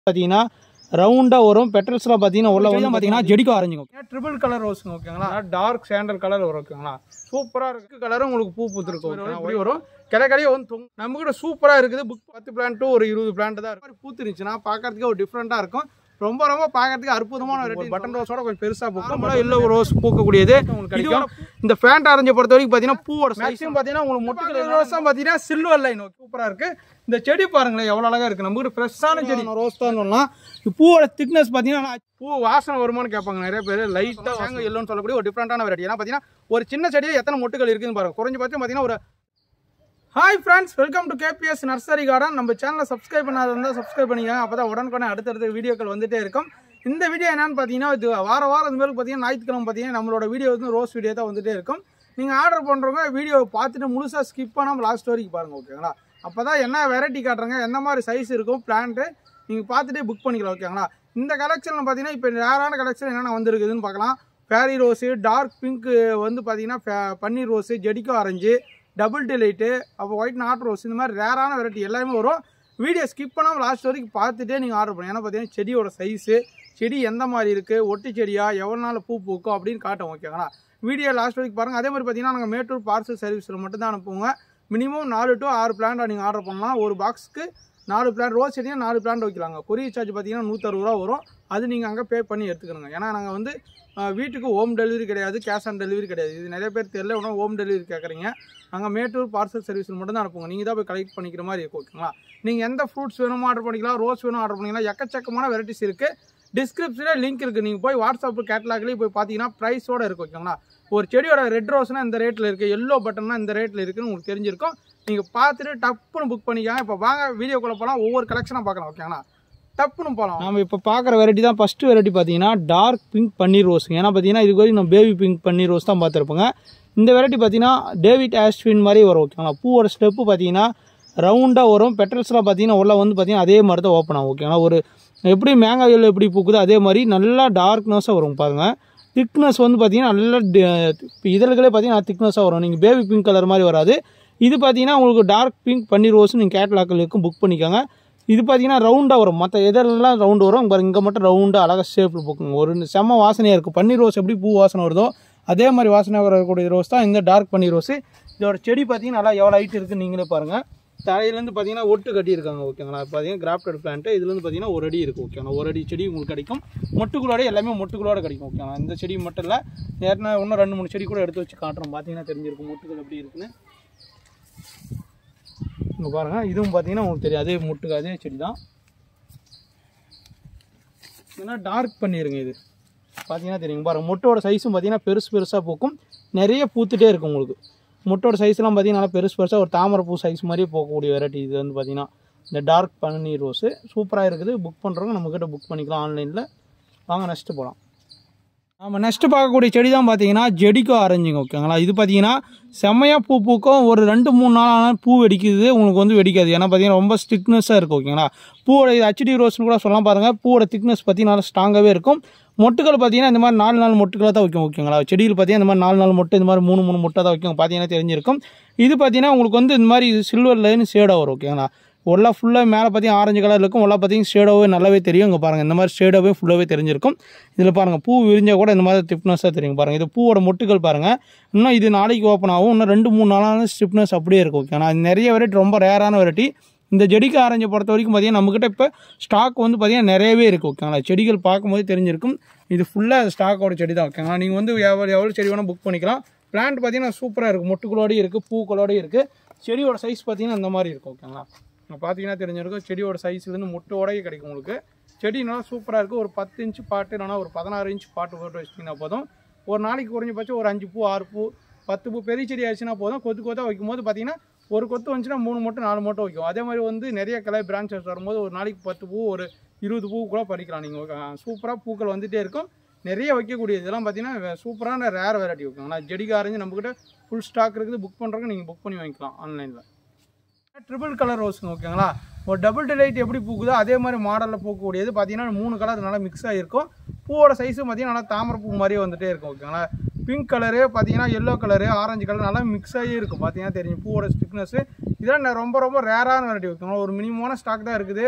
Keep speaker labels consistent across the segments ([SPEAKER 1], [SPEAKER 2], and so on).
[SPEAKER 1] பார்த்தீங்கன்னா ரவுண்டாக வரும் பெட்ரல்ஸ்லாம் பார்த்தீங்கன்னா உள்ள வந்து பார்த்தீங்கன்னா ஜெடிக்கோ ஆரஞ்சுங்க
[SPEAKER 2] ட்ரிபிள் கலர் ரோஸுங்க ஓகேங்களா டார்க் சாண்டல் கலர் வரும் ஓகேங்களா சூப்பராக இருக்கு கலரும் உங்களுக்கு பூ பூத்துருக்கு ஓகேங்களா அப்படி வரும் கிளை கிளைய வந்து தொங்கும் நம்ம கூட சூப்பராக இருக்குது புக் பத்து பிளான்ட்டு ஒரு இருபது பிளான்ட் தான் இருக்கு பூத்துருந்துச்சுன்னா பார்க்கறதுக்கு ஒரு டிஃப்ரெண்ட்டாக இருக்கும் ரொம்ப ரொம்ப பார்க்கறதுக்கு அற்புதமான ஒரு பட்டன் ரோஸோட கொஞ்சம் பெருசாக பூக்கும் எல்லோ ரோஸ் பூக்கக்கூடியது உங்களுக்கு கிடைக்கும் இந்த ஃபேண்ட் ஆரஞ்சை பொறுத்த வரைக்கும் பார்த்தீங்கன்னா பூவோட மேக்ஸிமம் பார்த்தீங்கன்னா உங்களுக்கு முட்டை ரோஸ் தான் பார்த்தீங்கன்னா சில்வர் லைன் சூப்பராக இருக்கு இந்த செடி பாருங்களேன் எவ்வளோ அழகா இருக்கு நம்ம கிட்ட ஃப்ரெஷ்ஷான செடி ரோஸ் தான் சொல்லலாம் இந்த பூவோட திக்னஸ் பார்த்தீங்கன்னா பூ வாசனை வருமானு கேட்பாங்க நிறைய பேர் லைட்டாக வாங்க எல்லோன்னு சொல்லக்கூடிய ஒரு டிஃப்ரெண்டான வெரைட்டி ஏன்னா பார்த்தீங்கன்னா ஒரு சின்ன செடியில் எத்தனை மொட்டுகள் இருக்குன்னு பாருங்க குறைஞ்சபட்சம் பார்த்தீங்கன்னா ஒரு hi friends welcome to KPS nursery garden நம்ம சேனலை சப்ஸ்கிரைப் பண்ணாத இருந்தால் சப்ஸ்கிரைப் பண்ணிக்கோங்க அப்போ தான் உடனுக்குடனே அடுத்தடுத்த வீடியோக்கள் வந்துட்டே இருக்கும் இந்த வீடியோ என்னன்னு பார்த்தீங்கன்னா இது வார வாரம் இந்த மாதிரி பார்த்தீங்கன்னா ஞாயிற்றுக்கிழமை பார்த்தீங்கன்னா நம்மளோட வீடியோ வந்து ரோஸ் வீடியோ தான் வந்துட்டே இருக்கும் நீங்கள் ஆர்டர் பண்ணுறவங்க வீடியோ பார்த்துட்டு முழுசாக ஸ்கிப் பண்ணாமல் லாஸ்ட் வரைக்கும் பாருங்கள் ஓகேங்களா அப்போ தான் என்ன வெரைட்டி காட்டுறாங்க என்ன மாதிரி சைஸ் இருக்கும் பிளான்ட்டு நீங்கள் பார்த்துட்டே புக் பண்ணிக்கலாம் ஓகேங்களா இந்த கலெக்ஷனில் பார்த்தீங்கன்னா இப்போ ரேரான கலெக்ஷன் என்னென்ன வந்திருக்குதுன்னு பார்க்கலாம் ஃபேரி ரோஸு டார்க் பிங்க் வந்து பார்த்தீங்கன்னா ஃபே- பன்னீர் ரோஸு ஜெடிக்கோ ஆரஞ்சு டபுள் டிலைட்டு அப்போ ஒயிட் நாட் ரோஸ் இந்த மாதிரி ரேரான வெரைட்டி எல்லாமே வரும் வீடியோ ஸ்கிப் பண்ணாமல் லாஸ்ட் வரைக்கும் பார்த்துட்டே நீங்கள் ஆர்டர் பண்ணுங்க ஏன்னா பார்த்தீங்கன்னா செடியோட சைஸு செடி எந்த மாதிரி இருக்குது ஒட்டு செடியா எவ்வளோ நாள் பூ பூக்கும் அப்படின்னு காட்டும் ஓகேங்களா வீடியோ லாஸ்ட் வரைக்கும் பாருங்கள் அதே மாதிரி பார்த்தீங்கன்னா நாங்கள் மேட்டூர் பார்சல் சர்வீஸில் மட்டும் தான் அனுப்புவோங்க மினிமம் நாலு டு ஆறு பிளான்ட் நீங்கள் ஆர்டர் பண்ணலாம் ஒரு பாக்ஸ்க்கு நாலு பிளான் ரோஸ் செடியாக நாலு பிளான்ட் வைக்கலாங்க கொரியர் சார்ஜ் பார்த்தீங்கன்னா நூற்றறுபது ரூபா வரும் அது நீங்கள் அங்கே பே பண்ணி எடுத்துக்கணுங்க ஏன்னா நாங்கள் வந்து அஹ், வீட்டுக்கு ஹோம் டெலிவரி கிடையாது கேஷ் ஆன் டெலிவரி கிடையாது இது நிறைய பேர் தெரியல உடனே ஹோம் டெலிவரி கேட்குறீங்க நாங்கள் மேட்டூர் பார்சல் சர்வீஸ் மட்டும் தான் அனுப்புவோங்க நீங்கள் தான் போய் கலெக்ட் பண்ணிக்கிற மாதிரி இருக்கும் ஓகேங்களா நீங்கள் எந்த ஃப்ரூட்ஸ் வேணுமோ ஆர்டர் பண்ணிக்கலாம் ரோஸ் வேணும் ஆர்டர் பண்ணிக்கலாம் எக்கச்சக்கமான வெரைட்டிஸ் இருக்குது டிஸ்கிரிப்ஷனில் லிங்க் இருக்குது நீங்கள் போய் வாட்ஸ்அப் கேட்லாக்லேயே போய் பார்த்தீங்கன்னா ப்ரைஸோட இருக்கும் ஓகேங்களா ஒரு செடியோட ரெட் ரோஸ்னால் இந்த ரேட்டில் இருக்குது எல்லோ பட்டன்னா இந்த ரேட்டில் இருக்குன்னு உங்களுக்கு தெரிஞ்சிருக்கும் நீங்கள் பார்த்துட்டு டப்புன்னு புக் பண்ணிக்காங்க இப்போ வாங்க வீடியோக்குள்ளே போகலாம் ஒவ்வொரு கலெக்ஷனாக பார்க்கலாம் ஓகேங்களா டப்புன்னு போகலாம்
[SPEAKER 1] நம்ம இப்போ பார்க்குற வெரைட்டி தான் ஃபஸ்ட்டு வெரைட்டி பார்த்தீங்கன்னா டார்க் பிங்க் பன்னீர் ரோஸுங்க ஏன்னா பார்த்தீங்கன்னா இதுக்கு வரைக்கும் நம்ம பேபி பிங்க் பன்னீர் ரோஸ் தான் பார்த்துருப்போங்க இந்த வெரைட்டி பார்த்தீங்கன்னா டேவிட் ஆஸ்ட்வின் மாதிரி வரும் ஓகேங்களா பூவோட ஸ்டெப்பு பார்த்தீங்கன்னா ரவுண்டாக வரும் பெட்ரல்ஸ்லாம் பார்த்தீங்கன்னா உள்ள வந்து பார்த்தீங்கன்னா அதே மாதிரி தான் ஓப்பன் ஆகும் ஓகேங்களா ஒரு எப்படி மேங்காயில் எப்படி பூக்குதோ அதே மாதிரி நல்லா டார்க்னஸாக வரும் பாருங்கள் திக்னஸ் வந்து பார்த்தீங்கன்னா நல்லா டி- இதழ்களே பார்த்தீங்கன்னா திக்னஸாக வரும் நீங்கள் பேபி பிங்க் கலர் மாதிரி வராது இது பார்த்தீங்கன்னா உங்களுக்கு டார்க் பிங்க் பன்னீர் ரோஸ் நீங்கள் கேட்லாக்கில் இருக்கும் புக் பண்ணிக்கோங்க இது பார்த்தீங்கன்னா ரவுண்டாக வரும் மற்ற இதெல்லாம் ரவுண்டு வரும் பாருங்க இங்கே மட்டும் ரவுண்டாக அழகாக ஷேப்பில் பூக்குங்க ஒரு செம்ம வாசனையாக இருக்கும் பன்னீர் ரோஸ் எப்படி பூ வாசனை வருதோ அதே மாதிரி வாசனை வரக்கூடிய ரோஸ் தான் இந்த டார்க் பன்னீர் ரோஸ் இதோட செடி பார்த்தீங்கன்னா நல்லா எவ்வளோ ஹைட் இருக்குன்னு நீங்களே பாருங்கள் தலையிலேருந்து பார்த்தீங்கன்னா ஒட்டு கட்டியிருக்காங்க ஓகேங்களா பார்த்தீங்கன்னா கிராஃப்டட் பிளான்ட்டு இதுலேருந்து பார்த்தீங்கன்னா ஒரு அடி இருக்குது ஓகேங்களா ஒரு அடி செடி உங்களுக்கு கிடைக்கும் மொட்டுகளோட எல்லாமே மொட்டுகளோட கிடைக்கும் ஓகேங்களா இந்த செடி மட்டும் இல்லை ஏற்கனவே இன்னும் ரெண்டு மூணு செடி கூட எடுத்து வச்சு காட்டுறோம் பார்த்தீங்கன்னா தெரிஞ்சிருக்கும் மொட்டுகள் எப்படி இருக்குன்னு இங்கே பாருங்கள் இதுவும் பார்த்தீங்கன்னா உங்களுக்கு தெரியும் அதே முட்டுக்கு அதே செடி தான் ஏன்னா டார்க் பண்ணிடுங்க இது பார்த்தீங்கன்னா தெரியும் பாருங்க மொட்டோட சைஸும் பார்த்தீங்கன்னா பெருசு பெருசாக பூக்கும் நிறைய பூத்துட்டே இருக்கும் உங்களுக்கு மொட்டோட சைஸ்லாம் பார்த்தீங்கன்னா நல்லா பெருசு பெருசாக ஒரு தாமரை பூ சைஸ் மாதிரியே போகக்கூடிய வெரைட்டி இது வந்து பார்த்தீங்கன்னா இந்த டார்க் பன்னீர் ரோஸு சூப்பராக இருக்குது புக் பண்ணுறவங்க நம்மக்கிட்ட புக் பண்ணிக்கலாம் ஆன்லைனில் வாங்க நெக்ஸ்ட்டு போகலாம் நம்ம நெக்ஸ்ட் பார்க்கக்கூடிய செடி தான் பார்த்தீங்கன்னா ஜெடிக்கோ ஆரஞ்சுங்க ஓகேங்களா இது பார்த்தீங்கன்னா செம்மையாக பூ பூக்கும் ஒரு ரெண்டு மூணு நாள் ஆனால் பூ வெடிக்குது உங்களுக்கு வந்து வெடிக்காது ஏன்னா பார்த்தீங்கன்னா ரொம்ப ஸ்டிக்னஸாக இருக்கும் ஓகேங்களா பூவோட இது ஹச்டி ரோஸ்னு கூட சொல்லலாம் பாருங்கள் பூவோட திக்னஸ் பார்த்தீங்கன்னா நல்லா ஸ்ட்ராங்காகவே இருக்கும் மொட்டுகள் பார்த்தீங்கன்னா இந்த மாதிரி நாலு நாலு மொட்டுகளை தான் வைக்கும் ஓகேங்களா செடியில் பார்த்தீங்கன்னா இந்த மாதிரி நாலு நாலு மொட்டு இந்த மாதிரி மூணு மூணு மொட்டை தான் வைக்கும் பார்த்தீங்கன்னா தெரிஞ்சிருக்கும் இது பார்த்தீங்கன்னா உங்களுக்கு வந்து இந்த மாதிரி சில்வர் லைன் ஷேடாக வரும் ஓகேங்களா ஒல்லா ஃபுல்லாக மேலே பார்த்தீங்கன்னா ஆரஞ்சு கலர் இருக்கும் ஒல்லா பார்த்தீங்கன்னா ஷேடோவே நல்லாவே தெரியும் இங்கே பாருங்கள் இந்த மாதிரி ஷேடோவே ஃபுல்லாகவே தெரிஞ்சிருக்கும் இதில் பாருங்கள் பூ விரிஞ்சால் கூட இந்த மாதிரி ஸ்டிப்னஸாக தெரியும் பாருங்கள் இது பூவோட மொட்டுகள் பாருங்கள் இன்னும் இது நாளைக்கு ஓப்பன் ஆகும் இன்னும் ரெண்டு மூணு நாளான ஸ்டிப்னஸ் அப்படியே இருக்கும் ஓகே ஆனால் நிறைய வெரைட்டி ரொம்ப ரேரான வெரைட்டி இந்த ஜெடிக்கு ஆரஞ்சை பொறுத்த வரைக்கும் பார்த்தீங்கன்னா நம்மக்கிட்ட இப்போ ஸ்டாக் வந்து பார்த்தீங்கன்னா நிறையவே இருக்குது ஓகேங்களா செடிகள் பார்க்கும்போது தெரிஞ்சிருக்கும் இது ஃபுல்லாக ஸ்டாக்கோட செடி தான் ஓகேங்களா நீங்கள் வந்து எவ்வளோ எவ்வளோ செடி வேணால் புக் பண்ணிக்கலாம் பிளான்ட் பார்த்தீங்கன்னா சூப்பராக இருக்குது மொட்டுகளோடயும் இருக்குது பூக்களோடயும் இருக்குது செடியோட சைஸ் பார்த்தீங்கன்னா இந்த மாதிரி இருக்கும் ஓகேங்களா இங்க பார்த்தீங்கன்னா தெரிஞ்சிருக்கும் செடியோட சைஸ்லேருந்து மொட்டோடயே கிடைக்கும் உங்களுக்கு செடி நல்லா சூப்பராக இருக்குது ஒரு பத்து இன்ச்சு பாட்டு இல்லைனா ஒரு பதினாறு இன்ச் பாட்டு போட்டு வச்சிட்டிங்கன்னா போதும் ஒரு நாளைக்கு குறைஞ்சபட்சம் ஒரு அஞ்சு பூ ஆறு பூ பத்து பூ பெரிய செடி ஆச்சுன்னா போதும் கொத்து கொத்தாக வைக்கும்போது பார்த்தீங்கன்னா ஒரு கொத்து வந்துச்சுன்னா மூணு மூட்டை நாலு மூட்டை வைக்கும் அதே மாதிரி வந்து நிறைய கிளை பிரான்ச்சஸ் வரும்போது ஒரு நாளைக்கு பத்து பூ ஒரு இருபது பூ கூட பறிக்கலாம் நீங்கள் சூப்பராக பூக்கள் வந்துகிட்டே இருக்கும் நிறைய வைக்கக்கூடியது இதெல்லாம் பார்த்தீங்கன்னா சூப்பரான ரேர் வெரைட்டி வைக்கோங்களா ஜெடிக்கு ஆரஞ்சு நம்மக்கிட்ட ஃபுல் ஸ்டாக் இருக்குது புக் பண்ணுறதுக்கு நீங்கள் புக் பண்ணி வாங்கிக்கலாம் ஆன்லைனில் ட்ரிபிள் கலர் ரோஸுங்க ஓகேங்களா ஒரு டபுள் டிலைட் எப்படி பூக்குதோ அதே மாதிரி மாடலில் பூக்கக்கூடியது பார்த்தீங்கன்னா மூணு கலர் நல்லா மிக்ஸ் ஆகிருக்கும் பூவோட சைஸும் பார்த்தீங்கன்னா நல்லா தாமரை பூ மாதிரியே வந்துட்டே இருக்கும் ஓகேங்களா பிங்க் கலரு பார்த்தீங்கன்னா எல்லோ கலரு ஆரஞ்சு கலர் நல்லா மிக்ஸ் ஆகி இருக்கும் பார்த்தீங்கன்னா தெரியும் பூவோட ஸ்டிக்னஸ் இதெல்லாம் நான் ரொம்ப ரொம்ப ரேரான வெரைட்டி ஓகேங்களா ஒரு மினிமமான ஸ்டாக் தான் இருக்குது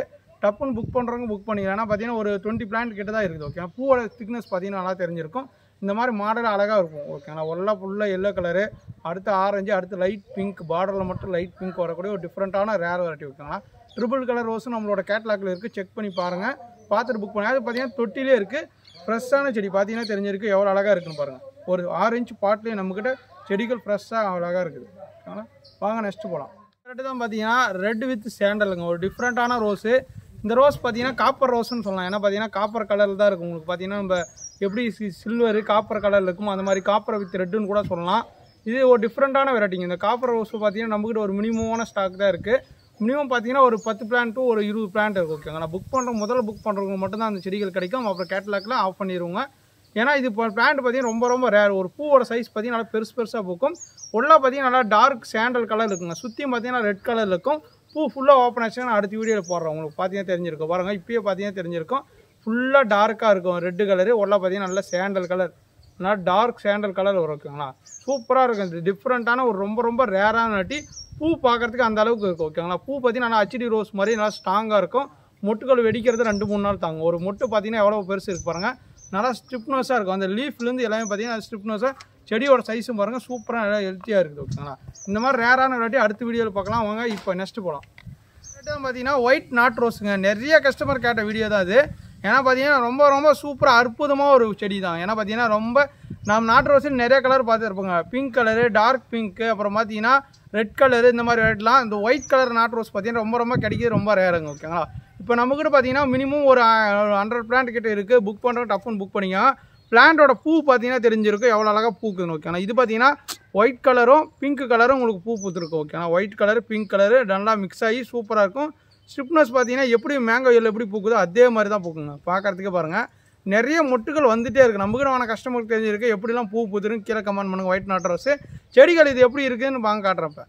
[SPEAKER 2] டப்புன்னு புக் பண்ணுறவங்க புக் பண்ணிக்கலாம் ஏன்னா பார்த்தீங்கன்னா ஒரு டுவெண்ட்டி பிளான்ட் கிட்ட தான் இருக்குது ஓகே பூவோட திக்னஸ் பார்த்தீங்கன்னா நல்லா தெரிஞ்சிருக்கும் இந்த மாதிரி மாடல் அழகாக இருக்கும் ஓகேங்களா ஒல்லாம் ஃபுல்லாக எல்லோ கலரு அடுத்து ஆரஞ்சு அடுத்து லைட் பிங்க் பார்டரில் மட்டும் லைட் பிங்க் வரக்கூடிய ஒரு டிஃப்ரெண்ட்டான ரேர் வெரைட்டி ஓகேங்களா ட்ரிபிள் கலர் ரோஸும் நம்மளோட கேட்லாக்ல இருக்குது செக் பண்ணி பாருங்கள் பார்த்துட்டு புக் பண்ணி அது பார்த்தீங்கன்னா தொட்டிலே இருக்குது ஃப்ரெஷ்ஷான செடி பார்த்தீங்கன்னா தெரிஞ்சிருக்கு எவ்வளோ அழகாக இருக்குன்னு பாருங்கள் ஒரு ஆறு இன்ச் பாட்லேயே நம்மக்கிட்ட செடிகள் ஃப்ரெஷ்ஷாக அழகாக இருக்குது ஓகேங்களா வாங்க நெக்ஸ்ட் போகலாம் ரெட்டு தான் பார்த்தீங்கன்னா ரெட் வித் சேண்டலுங்க ஒரு டிஃப்ரெண்ட்டான ரோஸு இந்த ரோஸ் பார்த்தீங்கன்னா காப்பர் ரோஸ்னு சொல்லலாம் ஏன்னா பார்த்தீங்கன்னா காப்பர் கலரில் தான் இருக்கும் உங்களுக்கு பார்த்தீங்கன்னா நம்ம எப்படி சில்வர் காப்பர் கலரில் இருக்கும் அந்த மாதிரி காப்பர் வித் ரெட்டுன்னு கூட சொல்லலாம் இது ஒரு டிஃப்ரெண்ட்டான வெரைட்டிங்க இந்த காப்பர் ரோஸ் பார்த்தீங்கன்னா நம்மக்கிட்ட ஒரு மினிமமான ஸ்டாக் தான் இருக்குது மினிமம் பார்த்தீங்கன்னா ஒரு பத்து பிளான் டு ஒரு இருபது பிளான்ட் இருக்கும் ஓகேங்களா புக் பண்ணுற முதல்ல புக் பண்ணுறவங்க மட்டும்தான் அந்த செடிகள் கிடைக்கும் அப்புறம் கேட்லாக்லாம் ஆஃப் பண்ணிடுவோங்க ஏன்னா இது இப்போ பிளான்ட் பார்த்தீங்கன்னா ரொம்ப ரொம்ப ரேர் ஒரு பூவோட சைஸ் பார்த்தீங்கன்னா நல்லா பெருசு பெருசாக பூக்கும் உள்ள பார்த்தீங்கன்னா நல்லா டார்க் சாண்டல் கலர் இருக்குங்க சுற்றியும் பார்த்தீங்கன்னா ரெட் கலர் இருக்கும் பூ ஃபுல்லாக ஓப்பன் ஆச்சு நான் அடுத்த வீடியோவில் போடுறேன் உங்களுக்கு பார்த்தீங்கன்னா தெரிஞ்சிருக்கும் பாருங்கள் இப்பயே பார்த்தீங்கன்னா தெரிஞ்சிருக்கும் ஃபுல்லாக டார்க்காக இருக்கும் ரெட்டு கலரு உள்ள பார்த்தீங்கன்னா நல்லா சாண்டல் கலர் நல்லா டார்க் சாண்டல் கலர் வரும் ஓகேங்களா சூப்பராக இருக்கும் இது டிஃப்ரெண்ட்டான ஒரு ரொம்ப ரொம்ப ரேரான நட்டி பூ பார்க்கறதுக்கு அந்த அளவுக்கு இருக்கும் ஓகேங்களா பூ பார்த்தீங்கன்னா நல்லா ஹச்டி ரோஸ் மாதிரி நல்லா ஸ்ட்ராங்காக இருக்கும் மொட்டுகள் வெடிக்கிறது ரெண்டு மூணு நாள் தாங்கும் ஒரு மொட்டு பார்த்தீங்கன்னா எவ்வளோ பெருசு இருக்கு பாருங்க நல்லா ஸ்ட்ரிப்னோஸாக இருக்கும் அந்த லீஃப்லேருந்து எல்லாமே பார்த்தீங்கன்னா ஸ்ட்ரிப்னோஸாக செடியோட சைஸும் பாருங்கள் சூப்பராக நல்லா ஹெல்த்தியாக இருக்குது ஓகேங்களா இந்த மாதிரி ரேரான வெரைட்டி அடுத்த வீடியோவில் பார்க்கலாம் வாங்க இப்போ நெக்ஸ்ட் போகலாம் கேட்டது பார்த்தீங்கன்னா ஒயிட் நாட் ரோஸுங்க நிறைய கஸ்டமர் கேட்ட வீடியோ தான் அது ஏன்னா பார்த்தீங்கன்னா ரொம்ப ரொம்ப சூப்பராக அற்புதமாக ஒரு செடி தான் ஏன்னா பார்த்தீங்கன்னா ரொம்ப நம்ம நாட்டு ரோஸில் நிறைய கலர் பார்த்துருப்போங்க பிங்க் கலரு டார்க் பிங்க்கு அப்புறம் பார்த்தீங்கன்னா ரெட் கலரு இந்த மாதிரி வெரைட்டிலாம் இந்த ஒயிட் கலர் நாட்டு ரோஸ் பார்த்தீங்கன்னா ரொம்ப ரொம்ப கிடைக்கிறது ரொம்ப ரேருங்க ஓகேங்களா இப்போ நம்மக்கிட்ட பார்த்தீங்கன்னா மினிமம் ஒரு ஹண்ட்ரட் பிளான்ட் கிட்ட இருக்குது புக் பண்ணுறோம் டப்புன்னு புக் பண்ணிங்க பிளான்ட்டோட பூ பார்த்தீங்கன்னா தெரிஞ்சிருக்கும் எவ்வளோ அழகாக பூக்குதுன்னு ஓகேங்களா இது பார்த்தீங்கன்னா ஒயிட் கலரும் பிங்க் கலரும் உங்களுக்கு பூ பூத்துருக்கும் ஓகேங்களா ஒயிட் கலரு பிங்க் கலரு நல்லா மிக்ஸ் ஆகி சூப்பராக இருக்கும் ஸ்ட்ரிப்னஸ் பார்த்தீங்கன்னா எப்படி மேங்கோ எல்லோ எப்படி பூக்குதோ அதே மாதிரி தான் பூக்குங்க பார்க்கறதுக்கே பாருங்கள் நிறைய மொட்டுகள் வந்துட்டே இருக்குது நமக்கு வேணாம் கஸ்டமருக்கு தெரிஞ்சிருக்கு எப்படிலாம் பூ பூத்துருன்னு கீழே கமெண்ட் பண்ணுங்க ஒயிட் நாட் ரோஸு செடிகள் இது எப்படி இருக்குதுன்னு வாங்க காட்டுறப்ப